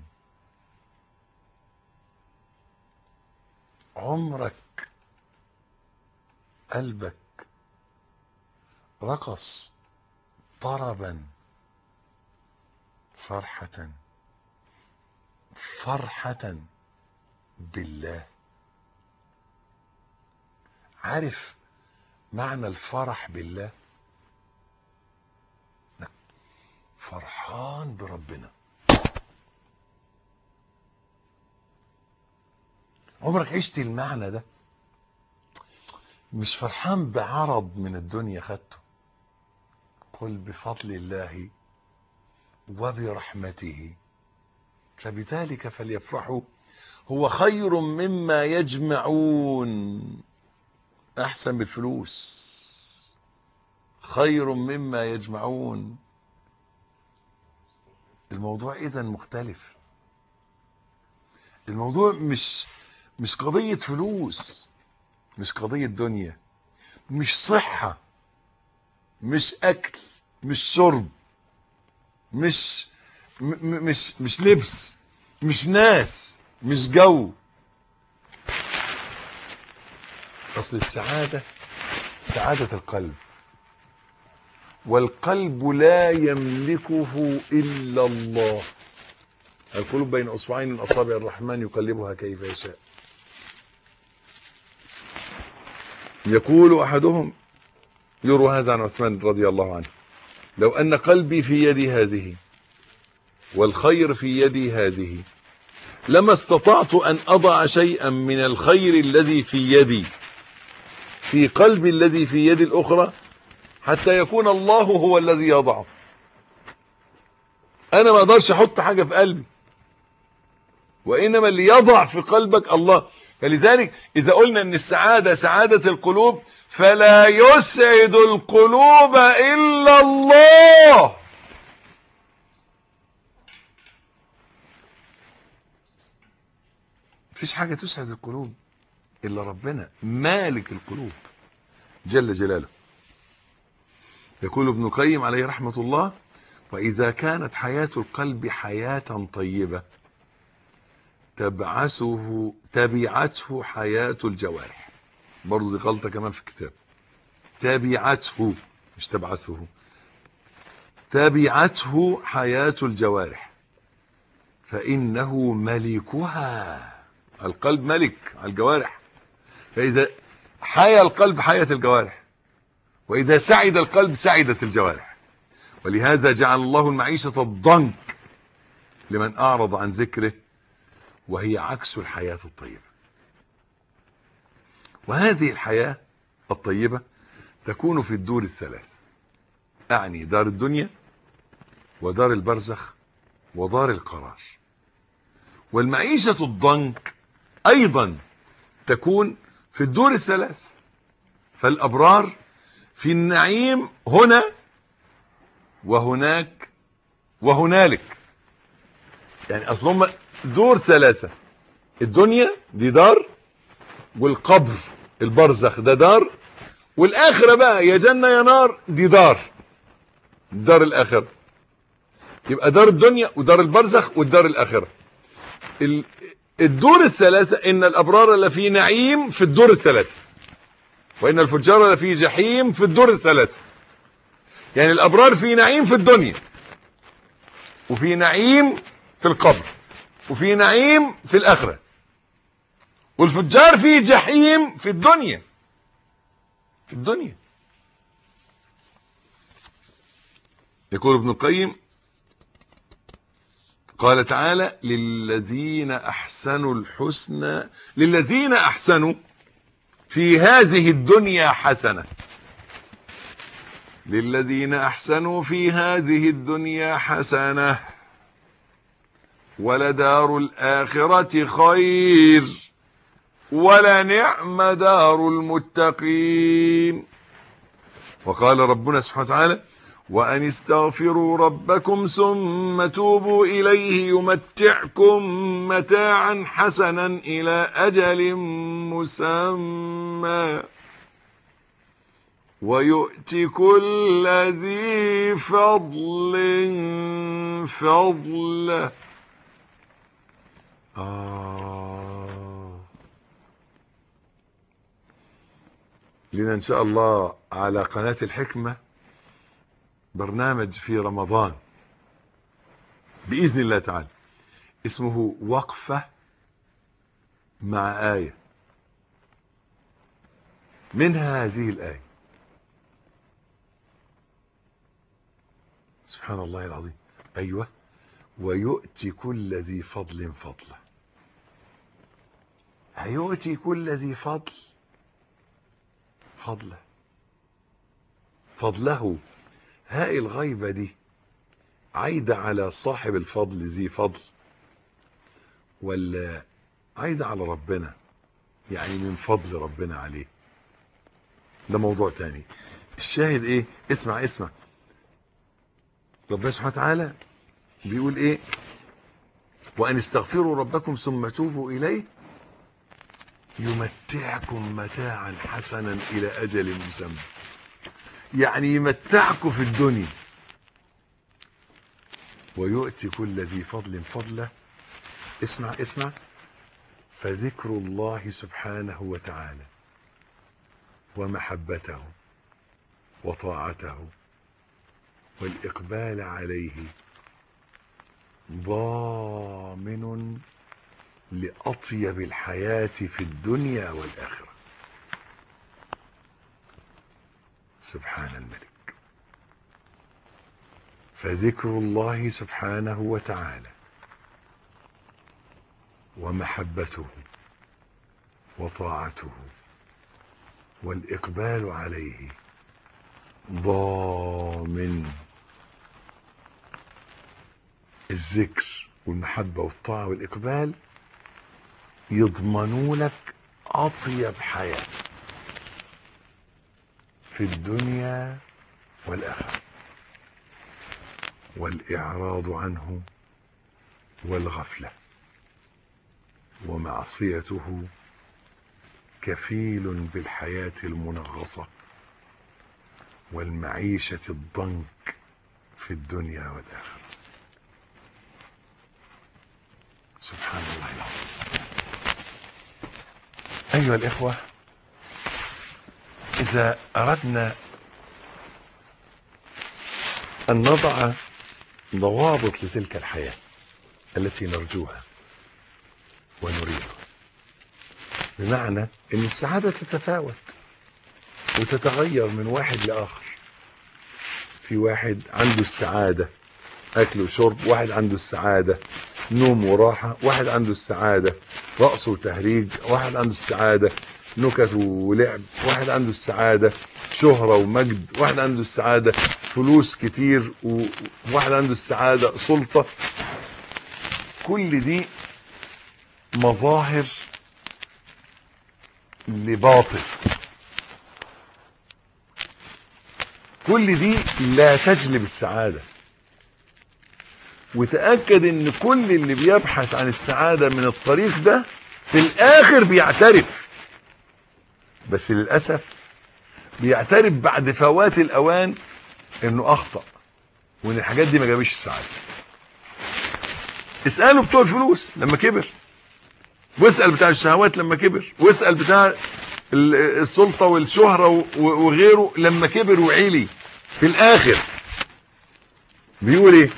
عمرك قلبك رقص طربا فرحة فرحة بالله عارف معنى الفرح بالله فرحان بربنا عمرك عشت المعنى ده مش فرحان بعرض من الدنيا خدته قل بفضل الله وبرحمته فبذلك فليفرحوا هو خير مما يجمعون احسن بالفلوس خير مما يجمعون الموضوع اذا مختلف الموضوع مش مش قضية فلوس مش قضية دنيا مش صحة مش اكل مش شرب مش م- مش مش لبس مش ناس مش جو اصل السعادة سعادة القلب والقلب لا يملكه الا الله القلوب بين اصبعين من اصابع الرحمن يقلبها كيف يشاء يقول أحدهم يروى هذا عن عثمان رضي الله عنه لو أن قلبي في يدي هذه والخير في يدي هذه لما استطعت أن أضع شيئا من الخير الذي في يدي في قلبي الذي في يدي الأخرى حتى يكون الله هو الذي يضعه أنا ما أقدرش أحط حاجة في قلبي وإنما اللي يضع في قلبك الله فلذلك إذا قلنا أن السعادة سعادة القلوب فلا يسعد القلوب إلا الله مفيش حاجة تسعد القلوب إلا ربنا مالك القلوب جل جلاله يقول ابن القيم عليه رحمة الله وإذا كانت حياة القلب حياة طيبة تبعثه تبعته حياة الجوارح برضو دي غلطة كمان في الكتاب تبعته مش تبعثه تبعته حياة الجوارح فإنه ملكها القلب ملك على الجوارح فإذا حيا القلب حياة الجوارح وإذا سعد القلب سعدت الجوارح ولهذا جعل الله المعيشة الضنك لمن أعرض عن ذكره وهي عكس الحياة الطيبة وهذه الحياة الطيبة تكون في الدور الثلاث أعني دار الدنيا ودار البرزخ ودار القرار والمعيشة الضنك أيضا تكون في الدور الثلاث فالأبرار في النعيم هنا وهناك وهنالك يعني أصلا دور ثلاثة الدنيا دي دار والقبر البرزخ ده دار والآخرة بقى يا جنة يا نار دي دار دار الآخرة يبقى دار الدنيا ودار البرزخ والدار الآخرة الدور الثلاثة إن الأبرار لفي نعيم في الدور الثلاثة وإن الفجار لفي جحيم في الدور الثلاثة يعني الأبرار في نعيم في الدنيا وفي نعيم في القبر وفي نعيم في الآخرة والفجار في جحيم في الدنيا في الدنيا يقول ابن القيم قال تعالى للذين أحسنوا الحسنى للذين أحسنوا في هذه الدنيا حسنة للذين أحسنوا في هذه الدنيا حسنة ولدار الآخرة خير ولنعم دار المتقين وقال ربنا سبحانه وتعالى وأن استغفروا ربكم ثم توبوا إليه يمتعكم متاعا حسنا إلى أجل مسمى ويؤتي كل ذي فضل فضله آه لنا إن شاء الله على قناة الحكمة برنامج في رمضان بإذن الله تعالى اسمه وقفة مع آية منها هذه الآية سبحان الله العظيم أيوة ويؤتي كل ذي فضل فضله هيؤتي كل ذي فضل فضله فضله هاء الغيبة دي عايدة على صاحب الفضل ذي فضل ولا عايدة على ربنا يعني من فضل ربنا عليه ده موضوع تاني الشاهد ايه اسمع اسمع ربنا سبحانه وتعالى بيقول ايه وان استغفروا ربكم ثم توبوا اليه يمتعكم متاعا حسنا الى اجل مسمى يعني يمتعكم في الدنيا ويؤتي كل ذي فضل فضله اسمع اسمع فذكر الله سبحانه وتعالى ومحبته وطاعته والإقبال عليه ضامن لأطيب الحياة في الدنيا والآخرة سبحان الملك فذكر الله سبحانه وتعالى ومحبته وطاعته والإقبال عليه ضامن الذكر والمحبة والطاعة والإقبال يضمنوا لك أطيب حياة في الدنيا والآخرة والإعراض عنه والغفلة ومعصيته كفيل بالحياة المنغصة والمعيشة الضنك في الدنيا والآخرة سبحان الله العظيم أيها الإخوة إذا أردنا أن نضع ضوابط لتلك الحياة التي نرجوها ونريدها بمعنى أن السعادة تتفاوت وتتغير من واحد لآخر في واحد عنده السعادة أكل وشرب واحد عنده السعادة نوم وراحة واحد عنده السعادة رقص وتهريج واحد عنده السعادة نكت ولعب واحد عنده السعادة شهرة ومجد واحد عنده السعادة فلوس كتير وواحد عنده السعادة سلطة كل دي مظاهر لباطل كل دي لا تجلب السعادة وتأكد ان كل اللي بيبحث عن السعادة من الطريق ده في الاخر بيعترف بس للأسف بيعترف بعد فوات الاوان انه اخطأ وان الحاجات دي ما جابش السعادة اسألوا بتوع الفلوس لما كبر واسأل بتاع الشهوات لما كبر واسأل بتاع السلطة والشهرة وغيره لما كبر وعلي في الاخر بيقول ايه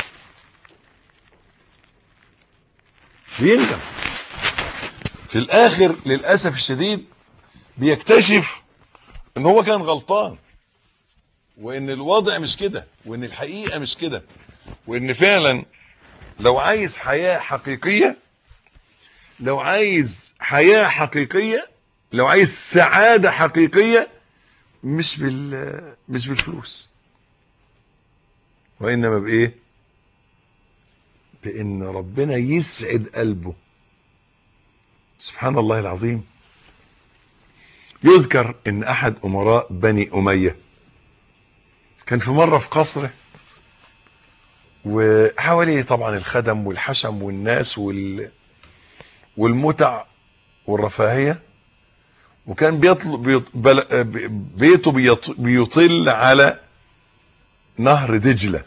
بيندم في الاخر للاسف الشديد بيكتشف ان هو كان غلطان وان الوضع مش كده وان الحقيقة مش كده وان فعلا لو عايز حياة حقيقية لو عايز حياة حقيقية لو عايز سعادة حقيقية مش بال مش بالفلوس وانما بايه بان ربنا يسعد قلبه سبحان الله العظيم يذكر ان احد امراء بني اميه كان في مره في قصره وحواليه طبعا الخدم والحشم والناس وال والمتع والرفاهيه وكان بيطل... بيط... بل... بيته بيط... بيطل على نهر دجله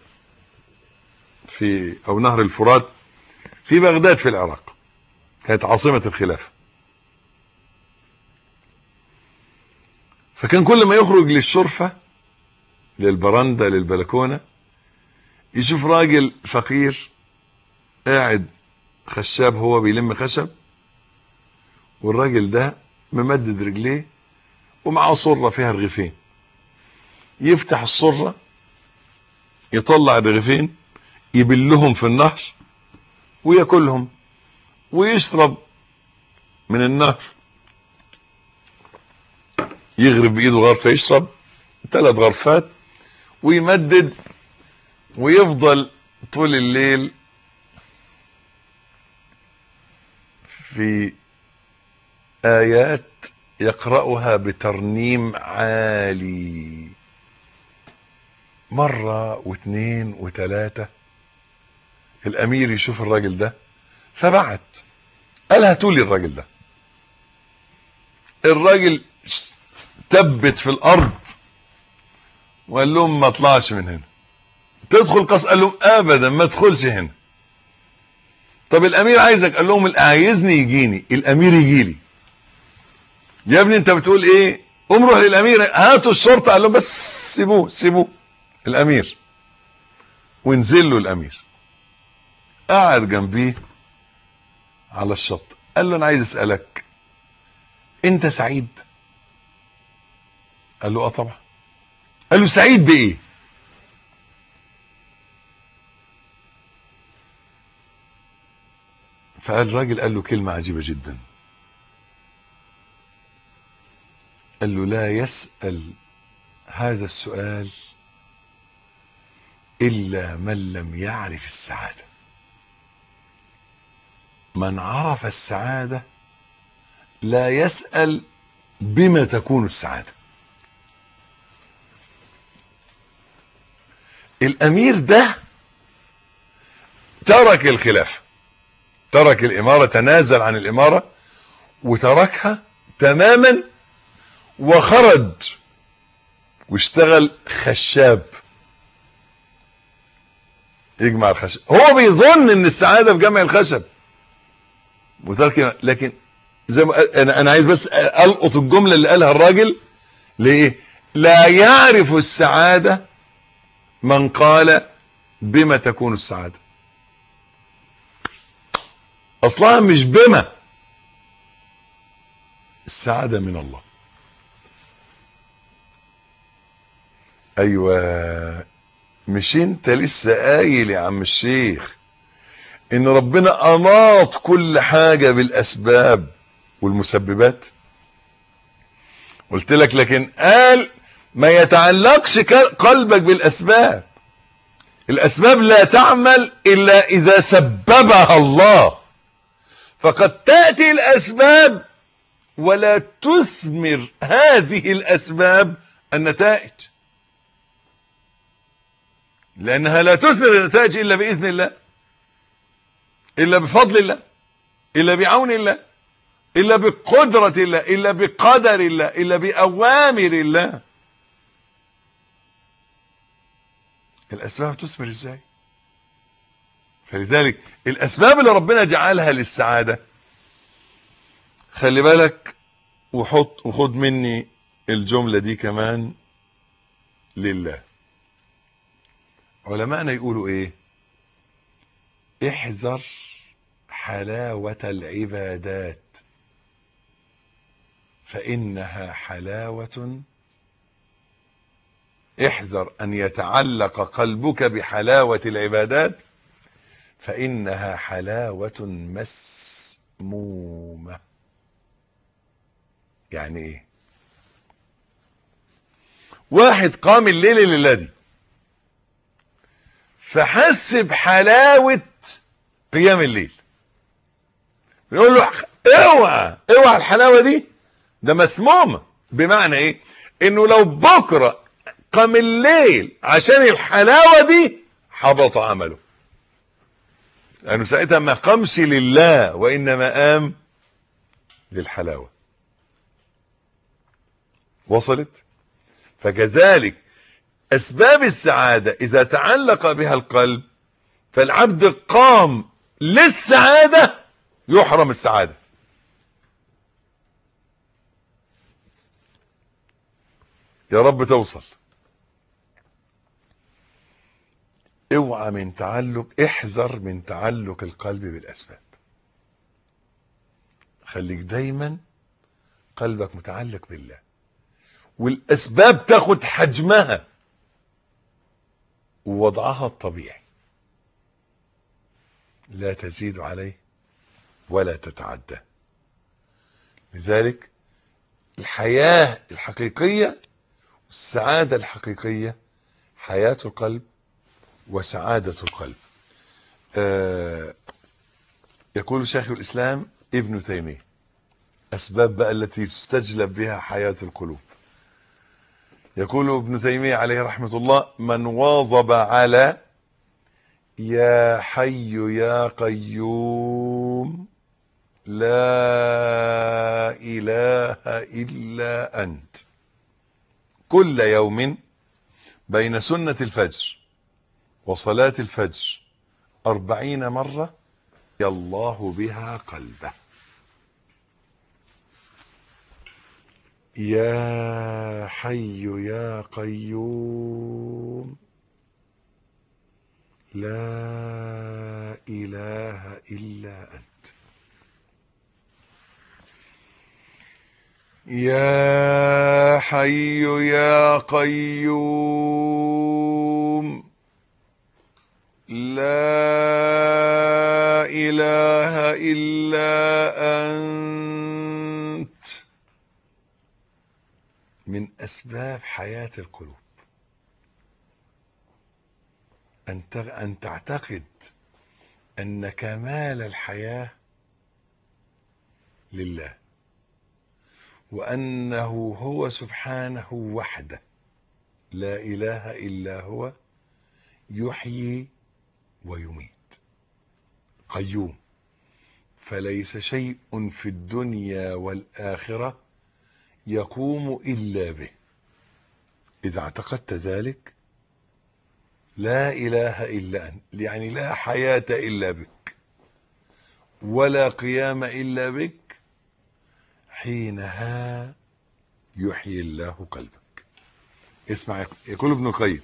في او نهر الفرات في بغداد في العراق كانت عاصمة الخلافة فكان كل ما يخرج للشرفة للبرندة للبلكونة يشوف راجل فقير قاعد خشاب هو بيلم خشب والراجل ده ممدد رجليه ومعاه صرة فيها رغيفين يفتح الصرة يطلع الرغيفين يبلهم في النهر وياكلهم ويشرب من النهر يغرب بايده غرفه يشرب ثلاث غرفات ويمدد ويفضل طول الليل في ايات يقرأها بترنيم عالي مرة واثنين وثلاثة الامير يشوف الراجل ده فبعت قال هاتوا لي الراجل ده الراجل تبت في الارض وقال لهم ما اطلعش من هنا تدخل قص قال لهم ابدا ما ادخلش هنا طب الامير عايزك قال لهم اللي عايزني يجيني الامير يجي لي يا ابني انت بتقول ايه قوم روح للامير هاتوا الشرطه قال لهم بس سيبوه سيبوه الامير ونزل له الامير قعد جنبيه على الشط قال له انا عايز اسالك انت سعيد قال له اه طبعا قال له سعيد بايه فقال الراجل قال له كلمة عجيبة جدا قال له لا يسأل هذا السؤال إلا من لم يعرف السعادة من عرف السعادة لا يسأل بما تكون السعادة الأمير ده ترك الخلافة ترك الإمارة تنازل عن الإمارة وتركها تماما وخرج واشتغل خشاب يجمع الخشب هو بيظن ان السعاده في جمع الخشب وترك لكن زي ما انا انا عايز بس القط الجمله اللي قالها الراجل ليه لا يعرف السعاده من قال بما تكون السعاده اصلها مش بما السعاده من الله ايوه مش انت لسه قايل يا عم الشيخ ان ربنا اناط كل حاجة بالاسباب والمسببات قلت لك لكن قال ما يتعلقش قلبك بالاسباب الاسباب لا تعمل الا اذا سببها الله فقد تأتي الاسباب ولا تثمر هذه الاسباب النتائج لأنها لا تثمر النتائج إلا بإذن الله إلا بفضل الله إلا بعون الله إلا بقدرة الله إلا بقدر الله إلا بأوامر الله الأسباب تثمر إزاي فلذلك الأسباب اللي ربنا جعلها للسعادة خلي بالك وحط وخد مني الجملة دي كمان لله علماءنا يقولوا ايه احذر حلاوة العبادات فإنها حلاوة احذر أن يتعلق قلبك بحلاوة العبادات فإنها حلاوة مسمومة يعني ايه واحد قام الليل الليلة دي فحس بحلاوة قيام الليل يقول له اوعى اوعى الحلاوة دي ده مسمومة بمعنى ايه انه لو بكرة قام الليل عشان الحلاوة دي حبط عمله لانه ساعتها ما قامش لله وانما قام للحلاوة وصلت فكذلك أسباب السعادة إذا تعلق بها القلب فالعبد قام للسعادة يحرم السعادة يا رب توصل اوعى من تعلق احذر من تعلق القلب بالأسباب خليك دايما قلبك متعلق بالله والأسباب تاخد حجمها ووضعها الطبيعي لا تزيد عليه ولا تتعدى لذلك الحياة الحقيقية السعادة الحقيقية حياة القلب وسعادة القلب آه يقول شيخ الإسلام ابن تيمية أسباب بقى التي تستجلب بها حياة القلوب يقول ابن تيمية عليه رحمة الله من واظب على يا حي يا قيوم لا إله إلا أنت كل يوم بين سنة الفجر وصلاة الفجر أربعين مرة الله بها قلبه يا حي يا قيوم لا إله إلا أنت يا حي يا قيوم لا إله إلا أنت من أسباب حياة القلوب أن أن تعتقد أن كمال الحياة لله وأنه هو سبحانه وحده لا إله إلا هو يحيي ويميت قيوم فليس شيء في الدنيا والآخرة يقوم إلا به إذا اعتقدت ذلك لا إله إلا أنت يعني لا حياة إلا بك ولا قيام إلا بك حينها يحيي الله قلبك اسمع يقول ابن القيم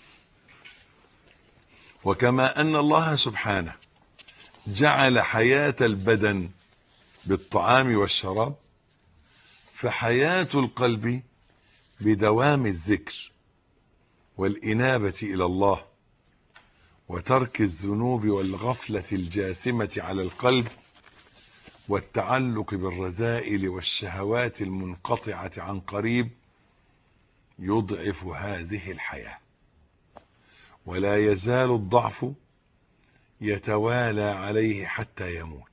وكما أن الله سبحانه جعل حياة البدن بالطعام والشراب فحياة القلب بدوام الذكر والإنابة إلى الله وترك الذنوب والغفلة الجاثمة على القلب والتعلق بالرذائل والشهوات المنقطعة عن قريب يضعف هذه الحياة ولا يزال الضعف يتوالى عليه حتى يموت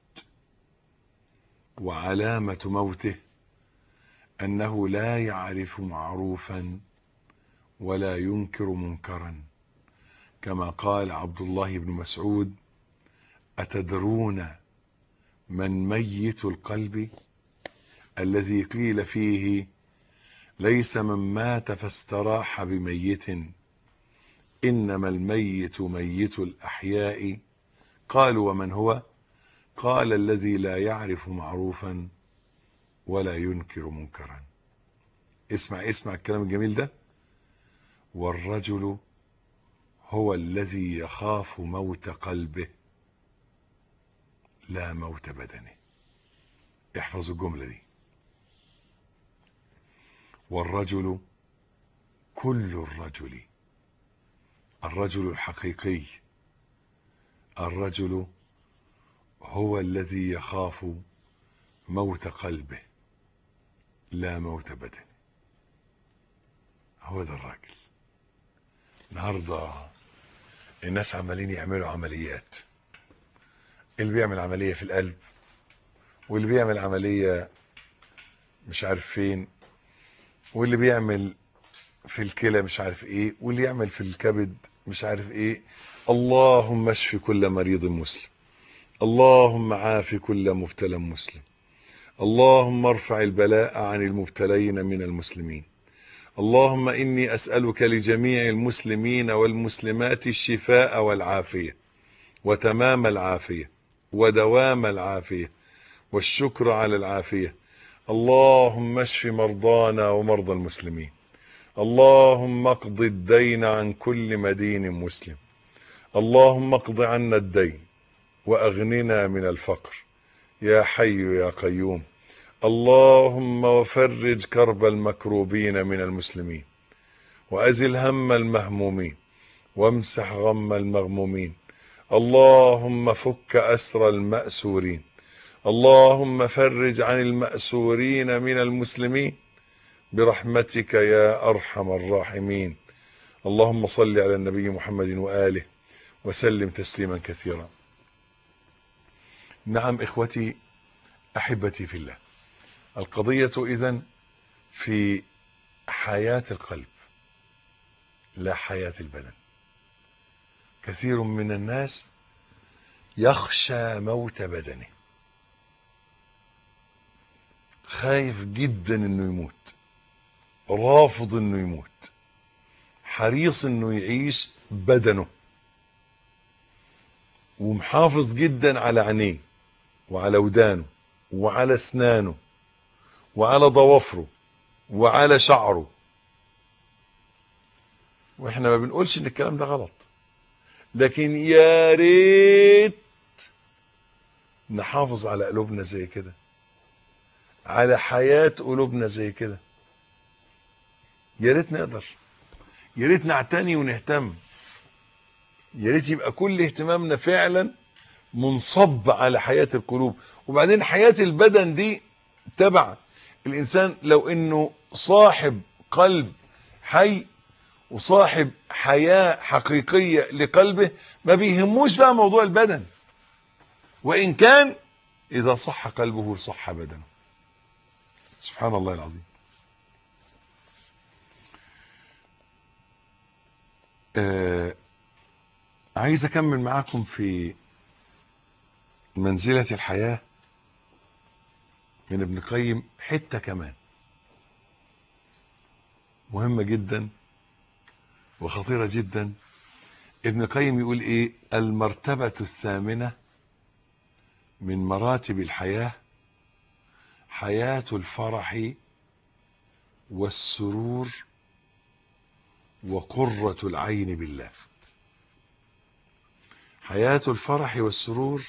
وعلامة موته أنه لا يعرف معروفا ولا ينكر منكرا كما قال عبد الله بن مسعود أتدرون من ميت القلب الذي قيل فيه ليس من مات فاستراح بميت إنما الميت ميت الأحياء قالوا ومن هو قال الذي لا يعرف معروفا ولا ينكر منكرا اسمع اسمع الكلام الجميل ده والرجل هو الذي يخاف موت قلبه لا موت بدنه احفظ الجملة دي والرجل كل الرجل الرجل الحقيقي الرجل هو الذي يخاف موت قلبه لا موت بدنه هو ده الراجل النهارده الناس عمالين يعملوا عمليات اللي بيعمل عملية في القلب واللي بيعمل عملية مش عارف فين واللي بيعمل في الكلى مش عارف ايه واللي يعمل في الكبد مش عارف ايه اللهم اشف كل مريض مسلم اللهم عاف كل مبتلى مسلم اللهم ارفع البلاء عن المبتلين من المسلمين اللهم إني أسألك لجميع المسلمين والمسلمات الشفاء والعافية وتمام العافية ودوام العافية والشكر على العافية اللهم اشف مرضانا ومرضى المسلمين اللهم اقض الدين عن كل مدين مسلم اللهم اقض عنا الدين وأغننا من الفقر يا حي يا قيوم اللهم وفرج كرب المكروبين من المسلمين وأزل هم المهمومين وامسح غم المغمومين اللهم فك أسر المأسورين اللهم فرج عن المأسورين من المسلمين برحمتك يا أرحم الراحمين اللهم صل على النبي محمد وآله وسلم تسليما كثيرا نعم إخوتي أحبتي في الله القضية إذن في حياة القلب لا حياة البدن كثير من الناس يخشى موت بدنه خايف جدا انه يموت رافض انه يموت حريص انه يعيش بدنه ومحافظ جدا على عينيه وعلى ودانه وعلى اسنانه وعلى ضوافره وعلى شعره واحنا ما بنقولش ان الكلام ده غلط لكن يا ريت نحافظ على قلوبنا زي كده على حياة قلوبنا زي كده يا ريت نقدر يا ريت نعتني ونهتم يا ريت يبقى كل اهتمامنا فعلا منصب على حياة القلوب وبعدين حياة البدن دي تبع الإنسان لو إنه صاحب قلب حي وصاحب حياة حقيقية لقلبه ما بيهموش بقى موضوع البدن وإن كان إذا صح قلبه صح بدنه سبحان الله العظيم آه عايز أكمل معاكم في منزلة الحياة من ابن قيم حتة كمان مهمة جدا وخطيرة جدا ابن قيم يقول ايه المرتبة الثامنة من مراتب الحياة حياة الفرح والسرور وقرة العين بالله حياة الفرح والسرور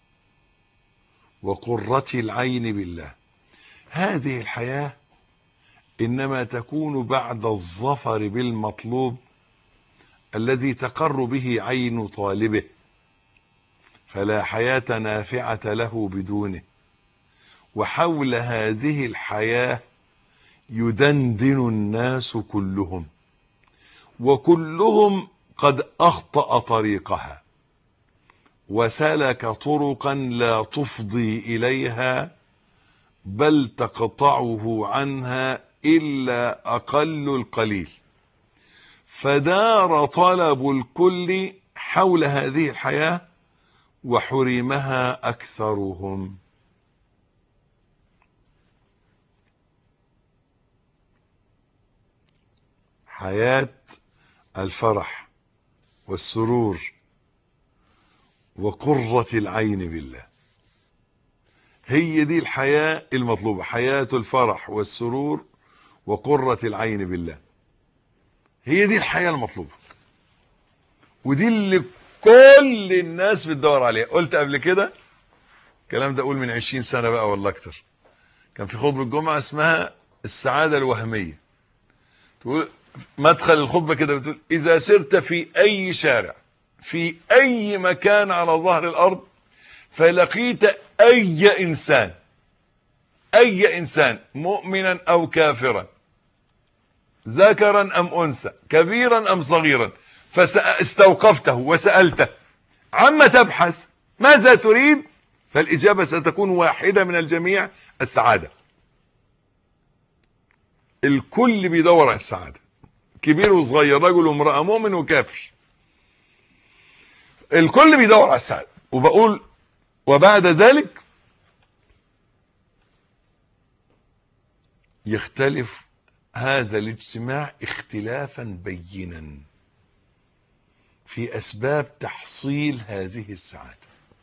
وقرة العين بالله هذه الحياة إنما تكون بعد الظفر بالمطلوب الذي تقر به عين طالبه فلا حياة نافعة له بدونه وحول هذه الحياة يدندن الناس كلهم وكلهم قد أخطأ طريقها وسلك طرقا لا تفضي إليها بل تقطعه عنها إلا أقل القليل فدار طلب الكل حول هذه الحياة وحرمها أكثرهم حياة الفرح والسرور وقرة العين بالله هي دي الحياة المطلوبة حياة الفرح والسرور وقرة العين بالله هي دي الحياة المطلوبة ودي اللي كل الناس بتدور عليها قلت قبل كده الكلام ده اقول من عشرين سنة بقى ولا اكتر كان في خطبة الجمعة اسمها السعادة الوهمية تقول مدخل الخطبة كده بتقول اذا سرت في اي شارع في اي مكان على ظهر الارض فلقيت اي انسان اي انسان مؤمنا او كافرا ذكرا ام انثى كبيرا ام صغيرا فاستوقفته وسألته عما تبحث ماذا تريد فالإجابة ستكون واحدة من الجميع السعادة الكل بيدور على السعادة كبير وصغير رجل وامرأة مؤمن وكافر الكل بيدور على السعادة وبقول وبعد ذلك يختلف هذا الاجتماع اختلافا بينا في أسباب تحصيل هذه السعادة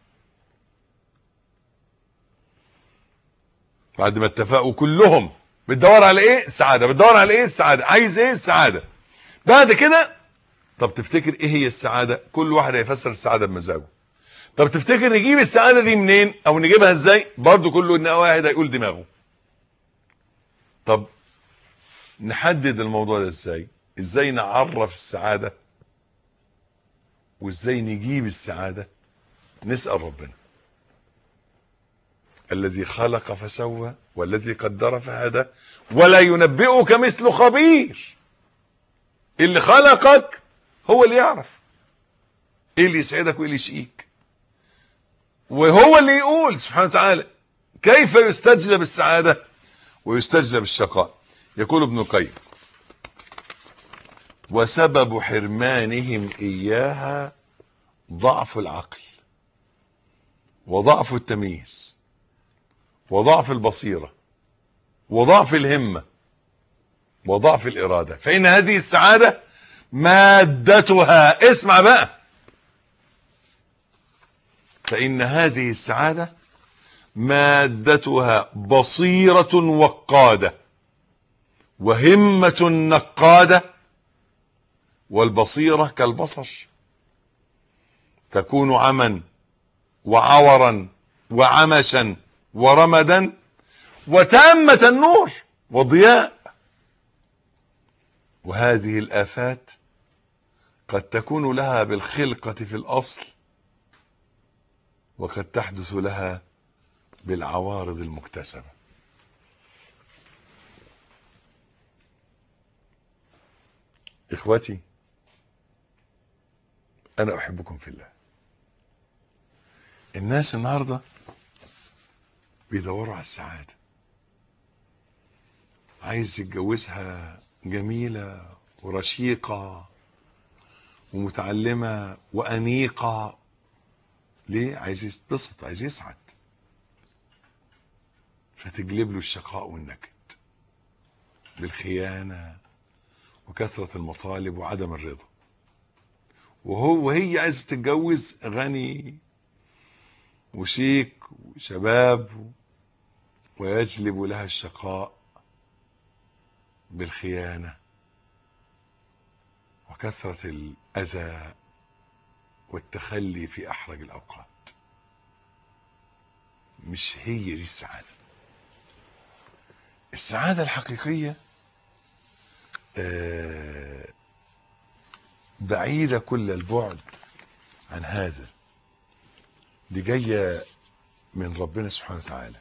بعد ما اتفقوا كلهم بتدور على ايه السعادة بتدور على ايه السعادة عايز ايه السعادة بعد كده طب تفتكر ايه هي السعادة كل واحد هيفسر السعادة بمزاجه طب تفتكر نجيب السعادة دي منين او نجيبها ازاي برضو كله ان واحد هيقول دماغه طب نحدد الموضوع ده ازاي ازاي نعرف السعادة وازاي نجيب السعادة نسأل ربنا الذي خلق فسوى والذي قدر فهدى ولا ينبئك مثل خبير اللي خلقك هو اللي يعرف ايه اللي يسعدك وايه اللي يشقيك وهو اللي يقول سبحانه وتعالى كيف يستجلب السعادة ويستجلب الشقاء يقول ابن القيم وسبب حرمانهم إياها ضعف العقل وضعف التمييز وضعف البصيرة وضعف الهمة وضعف الإرادة فإن هذه السعادة مادتها اسمع بقى فإن هذه السعادة مادتها بصيرة وقادة وهمة نقادة والبصيرة كالبصر تكون عما وعورا وعمشا ورمدا وتامة النور وضياء وهذه الآفات قد تكون لها بالخلقة في الأصل وقد تحدث لها بالعوارض المكتسبة إخوتي أنا أحبكم في الله الناس النهاردة بيدوروا على السعادة عايز يتجوزها جميلة ورشيقة ومتعلمة وأنيقة ليه؟ عايز يتبسط عايز يسعد فتجلب له الشقاء والنكد بالخيانة وكثرة المطالب وعدم الرضا وهو وهي عايزة تتجوز غني وشيك وشباب ويجلب لها الشقاء بالخيانة وكثرة الأذى والتخلي في أحرج الأوقات مش هي دي السعادة السعادة الحقيقية آه، بعيدة كل البعد عن هذا دي جاية من ربنا سبحانه وتعالى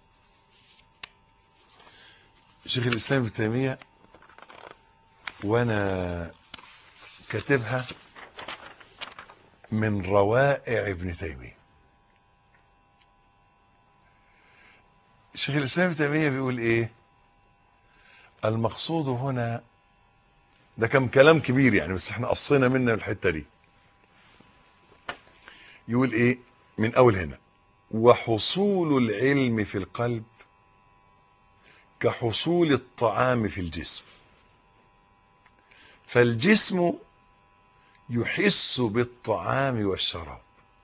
شيخ الإسلام ابن تيمية وأنا كاتبها من روائع ابن تيمية شيخ الإسلام ابن تيمية بيقول إيه المقصود هنا ده كم كلام كبير يعني بس احنا قصينا منه الحتة دي يقول ايه من اول هنا وحصول العلم في القلب كحصول الطعام في الجسم فالجسم يحس بالطعام والشراب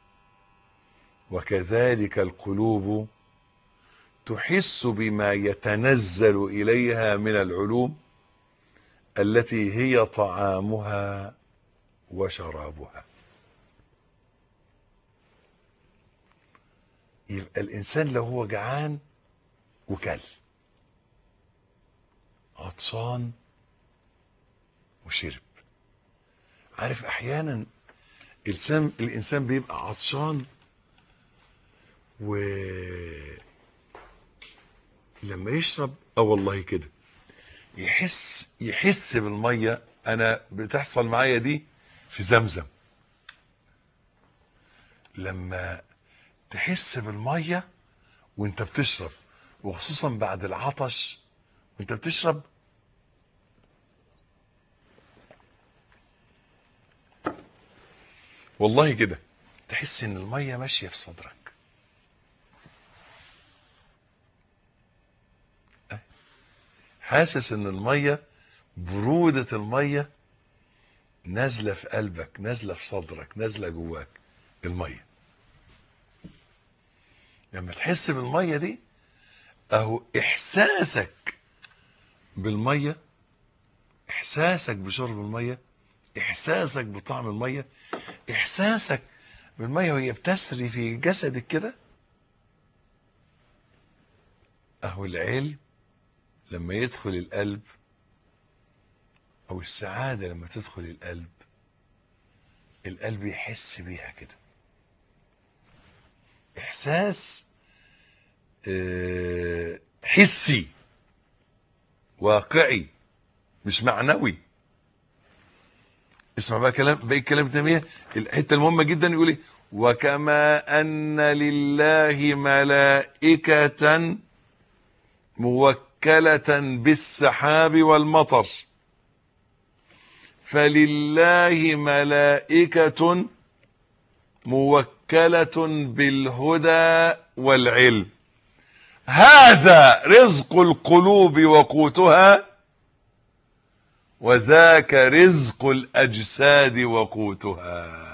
وكذلك القلوب تحس بما يتنزل اليها من العلوم التي هي طعامها وشرابها يبقى الانسان لو هو جعان وكل عطشان وشرب عارف احيانا الانسان الانسان بيبقى عطشان و لما يشرب اه والله كده يحس يحس بالميه انا بتحصل معايا دي في زمزم لما تحس بالميه وانت بتشرب وخصوصا بعد العطش وانت بتشرب والله كده تحس ان الميه ماشيه في صدرك حاسس ان الميه برودة الميه نازله في قلبك نازله في صدرك نازله جواك الميه لما تحس بالميه دي اهو احساسك بالميه احساسك بشرب الميه احساسك بطعم الميه احساسك بالميه وهي بتسري في جسدك كده اهو العلم لما يدخل القلب او السعادة لما تدخل القلب القلب يحس بيها كده احساس اه حسي واقعي مش معنوي اسمع بقى كلام باقي كلام تيميه الحته المهمه جدا يقول ايه وكما ان لله ملائكه موكله بالسحاب والمطر فلله ملائكه موكله بالهدى والعلم هذا رزق القلوب وقوتها وذاك رزق الأجساد وقوتها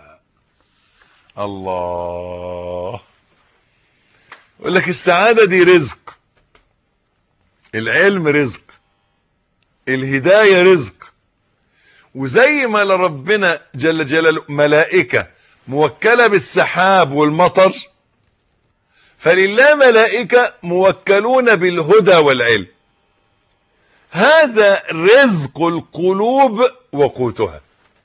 الله يقول لك السعادة دي رزق العلم رزق الهداية رزق وزي ما لربنا جل جلاله ملائكة موكلة بالسحاب والمطر فلله ملائكة موكلون بالهدى والعلم هذا رزق القلوب وقوتها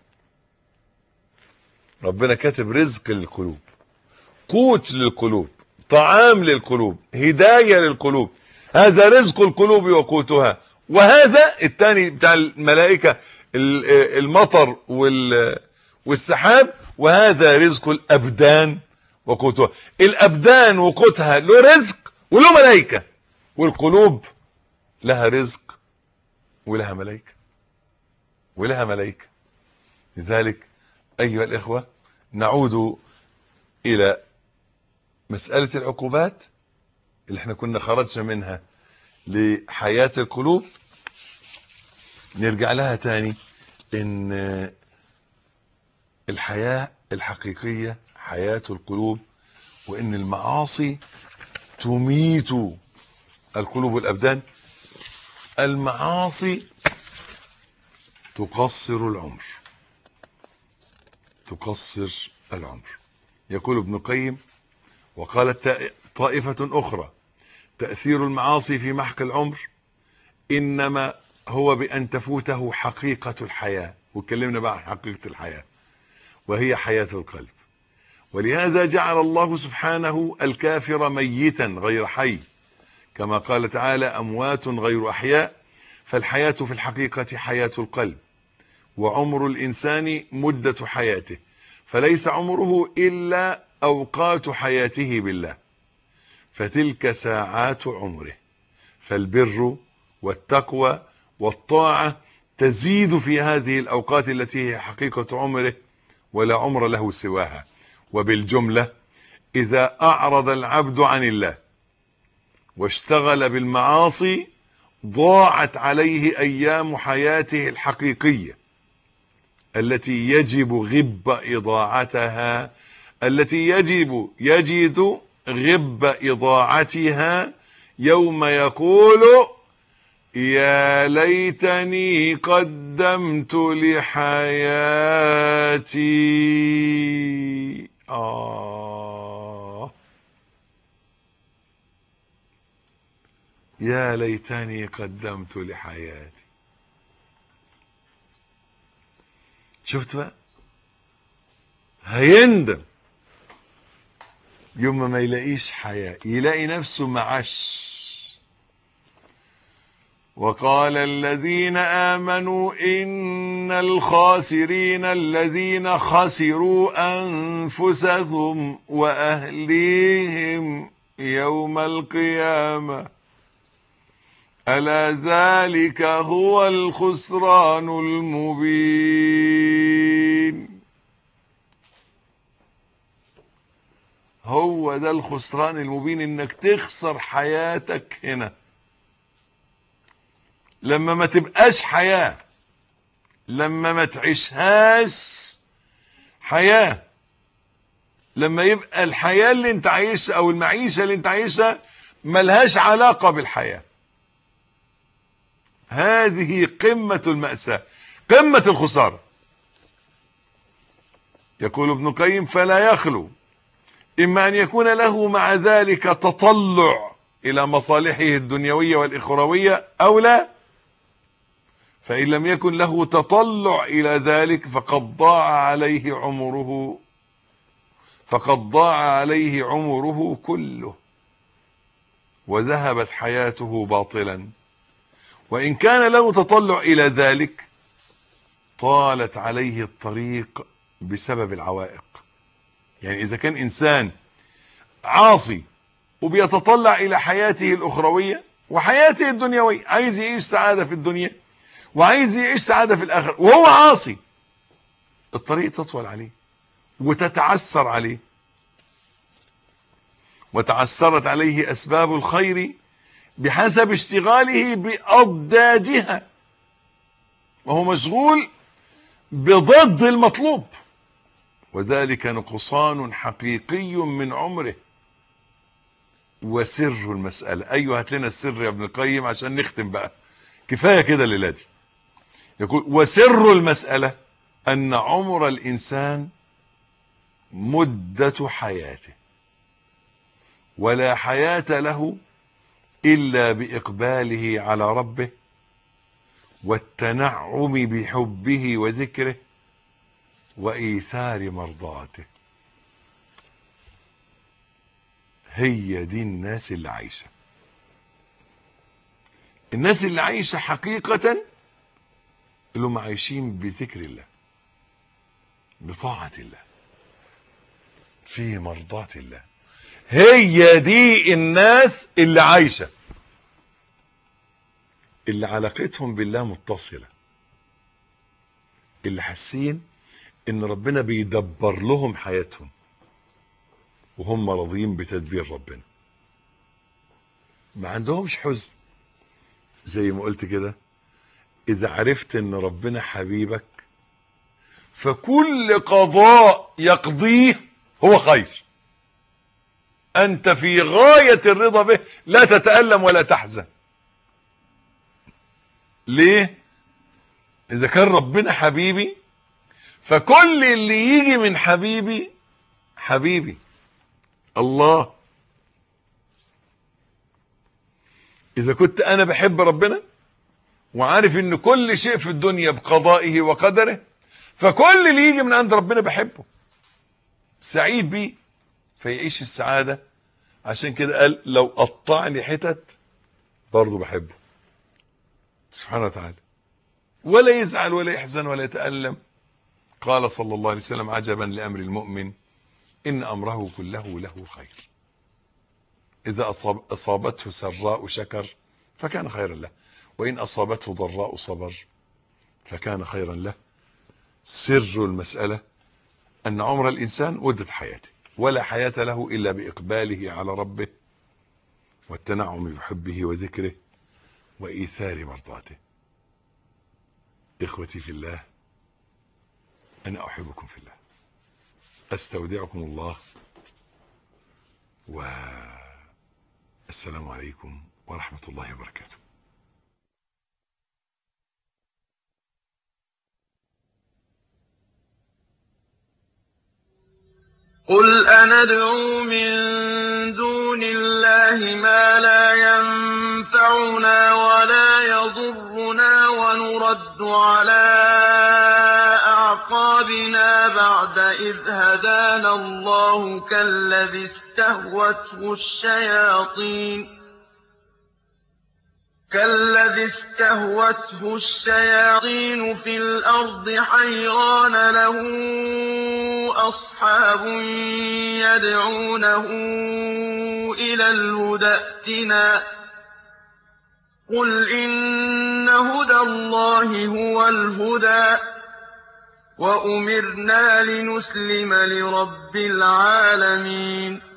ربنا كاتب رزق للقلوب قوت للقلوب طعام للقلوب هداية للقلوب هذا رزق القلوب وقوتها وهذا الثاني بتاع الملائكة المطر والسحاب وهذا رزق الأبدان وقوتها الأبدان وقوتها له رزق وله ملائكة والقلوب لها رزق ولها ملائكة ولها ملائكة لذلك أيها الإخوة نعود إلى مسألة العقوبات اللي احنا كنا خرجنا منها لحياة القلوب نرجع لها تاني ان الحياة الحقيقية حياة القلوب وان المعاصي تميت القلوب والابدان المعاصي تقصر العمر تقصر العمر يقول ابن قيم وقالت طائفة أخرى تأثير المعاصي في محك العمر إنما هو بأن تفوته حقيقة الحياة واتكلمنا بقى عن حقيقة الحياة وهي حياة القلب ولهذا جعل الله سبحانه الكافر ميتا غير حي كما قال تعالى أموات غير أحياء فالحياة في الحقيقة حياة القلب وعمر الإنسان مدة حياته فليس عمره إلا أوقات حياته بالله فتلك ساعات عمره فالبر والتقوى والطاعة تزيد في هذه الأوقات التي هي حقيقة عمره ولا عمر له سواها وبالجملة إذا أعرض العبد عن الله واشتغل بالمعاصي ضاعت عليه أيام حياته الحقيقية التي يجب غب إضاعتها التي يجب يجد غب إضاعتها يوم يقول يا ليتني قدمت لحياتي آه يا ليتني قدمت لحياتي شفت بقى هيندم يوم ما يلاقيش حياة يلاقي نفسه معش وقال الذين آمنوا إن الخاسرين الذين خسروا أنفسهم وأهليهم يوم القيامة ألا ذلك هو الخسران المبين هو ده الخسران المبين انك تخسر حياتك هنا لما ما تبقاش حياة لما ما تعيشهاش حياة لما يبقى الحياة اللي انت عايشها او المعيشة اللي انت عايشها ملهاش علاقة بالحياة هذه قمة المأساة قمة الخسارة يقول ابن قيم فلا يخلو إما أن يكون له مع ذلك تطلع إلى مصالحه الدنيوية والإخروية أو لا فإن لم يكن له تطلع إلى ذلك فقد ضاع عليه عمره فقد ضاع عليه عمره كله وذهبت حياته باطلا وإن كان له تطلع إلى ذلك طالت عليه الطريق بسبب العوائق يعني إذا كان إنسان عاصي وبيتطلع إلى حياته الأخروية وحياته الدنيوية عايز يعيش سعادة في الدنيا وعايز يعيش سعادة في الآخرة وهو عاصي الطريق تطول عليه وتتعسر عليه وتعسرت عليه أسباب الخير بحسب اشتغاله بأضدادها وهو مشغول بضد المطلوب وذلك نقصان حقيقي من عمره وسر المسألة أيها هات لنا السر يا ابن القيم عشان نختم بقى كفاية كده للادي يقول وسر المسألة أن عمر الإنسان مدة حياته ولا حياة له إلا بإقباله على ربه والتنعم بحبه وذكره وإيثار مرضاته هي دي الناس اللي عايشة الناس اللي عايشة حقيقة اللي هم عايشين بذكر الله بطاعة الله في مرضاة الله هي دي الناس اللي عايشة اللي علاقتهم بالله متصلة اللي حاسين ان ربنا بيدبر لهم حياتهم وهم راضيين بتدبير ربنا ما عندهمش حزن زي ما قلت كده اذا عرفت ان ربنا حبيبك فكل قضاء يقضيه هو خير انت في غاية الرضا به لا تتألم ولا تحزن ليه اذا كان ربنا حبيبي فكل اللي يجي من حبيبي حبيبي الله اذا كنت انا بحب ربنا وعارف ان كل شيء في الدنيا بقضائه وقدره فكل اللي يجي من عند ربنا بحبه سعيد بيه فيعيش السعادة عشان كده قال لو قطعني حتت برضه بحبه سبحانه وتعالى ولا يزعل ولا يحزن ولا يتألم قال صلى الله عليه وسلم عجبا لأمر المؤمن إن أمره كله له خير إذا أصاب أصابته سراء شكر فكان خيرا له وإن أصابته ضراء صبر فكان خيرا له سر المسألة أن عمر الإنسان مدة حياته ولا حياة له إلا بإقباله على ربه والتنعم بحبه وذكره وإيثار مرضاته إخوتي في الله أنا أحبكم في الله أستودعكم الله والسلام عليكم ورحمة الله وبركاته قل أندعو من دون الله ما لا ينفعنا ولا يضرنا ونرد على أعقابنا بعد إذ هدانا الله كالذي استهوته الشياطين كالذي استهوته الشياطين في الأرض حيران له أصحاب يدعونه إلى الهدى ائتنا قل إن هدى الله هو الهدى وأمرنا لنسلم لرب العالمين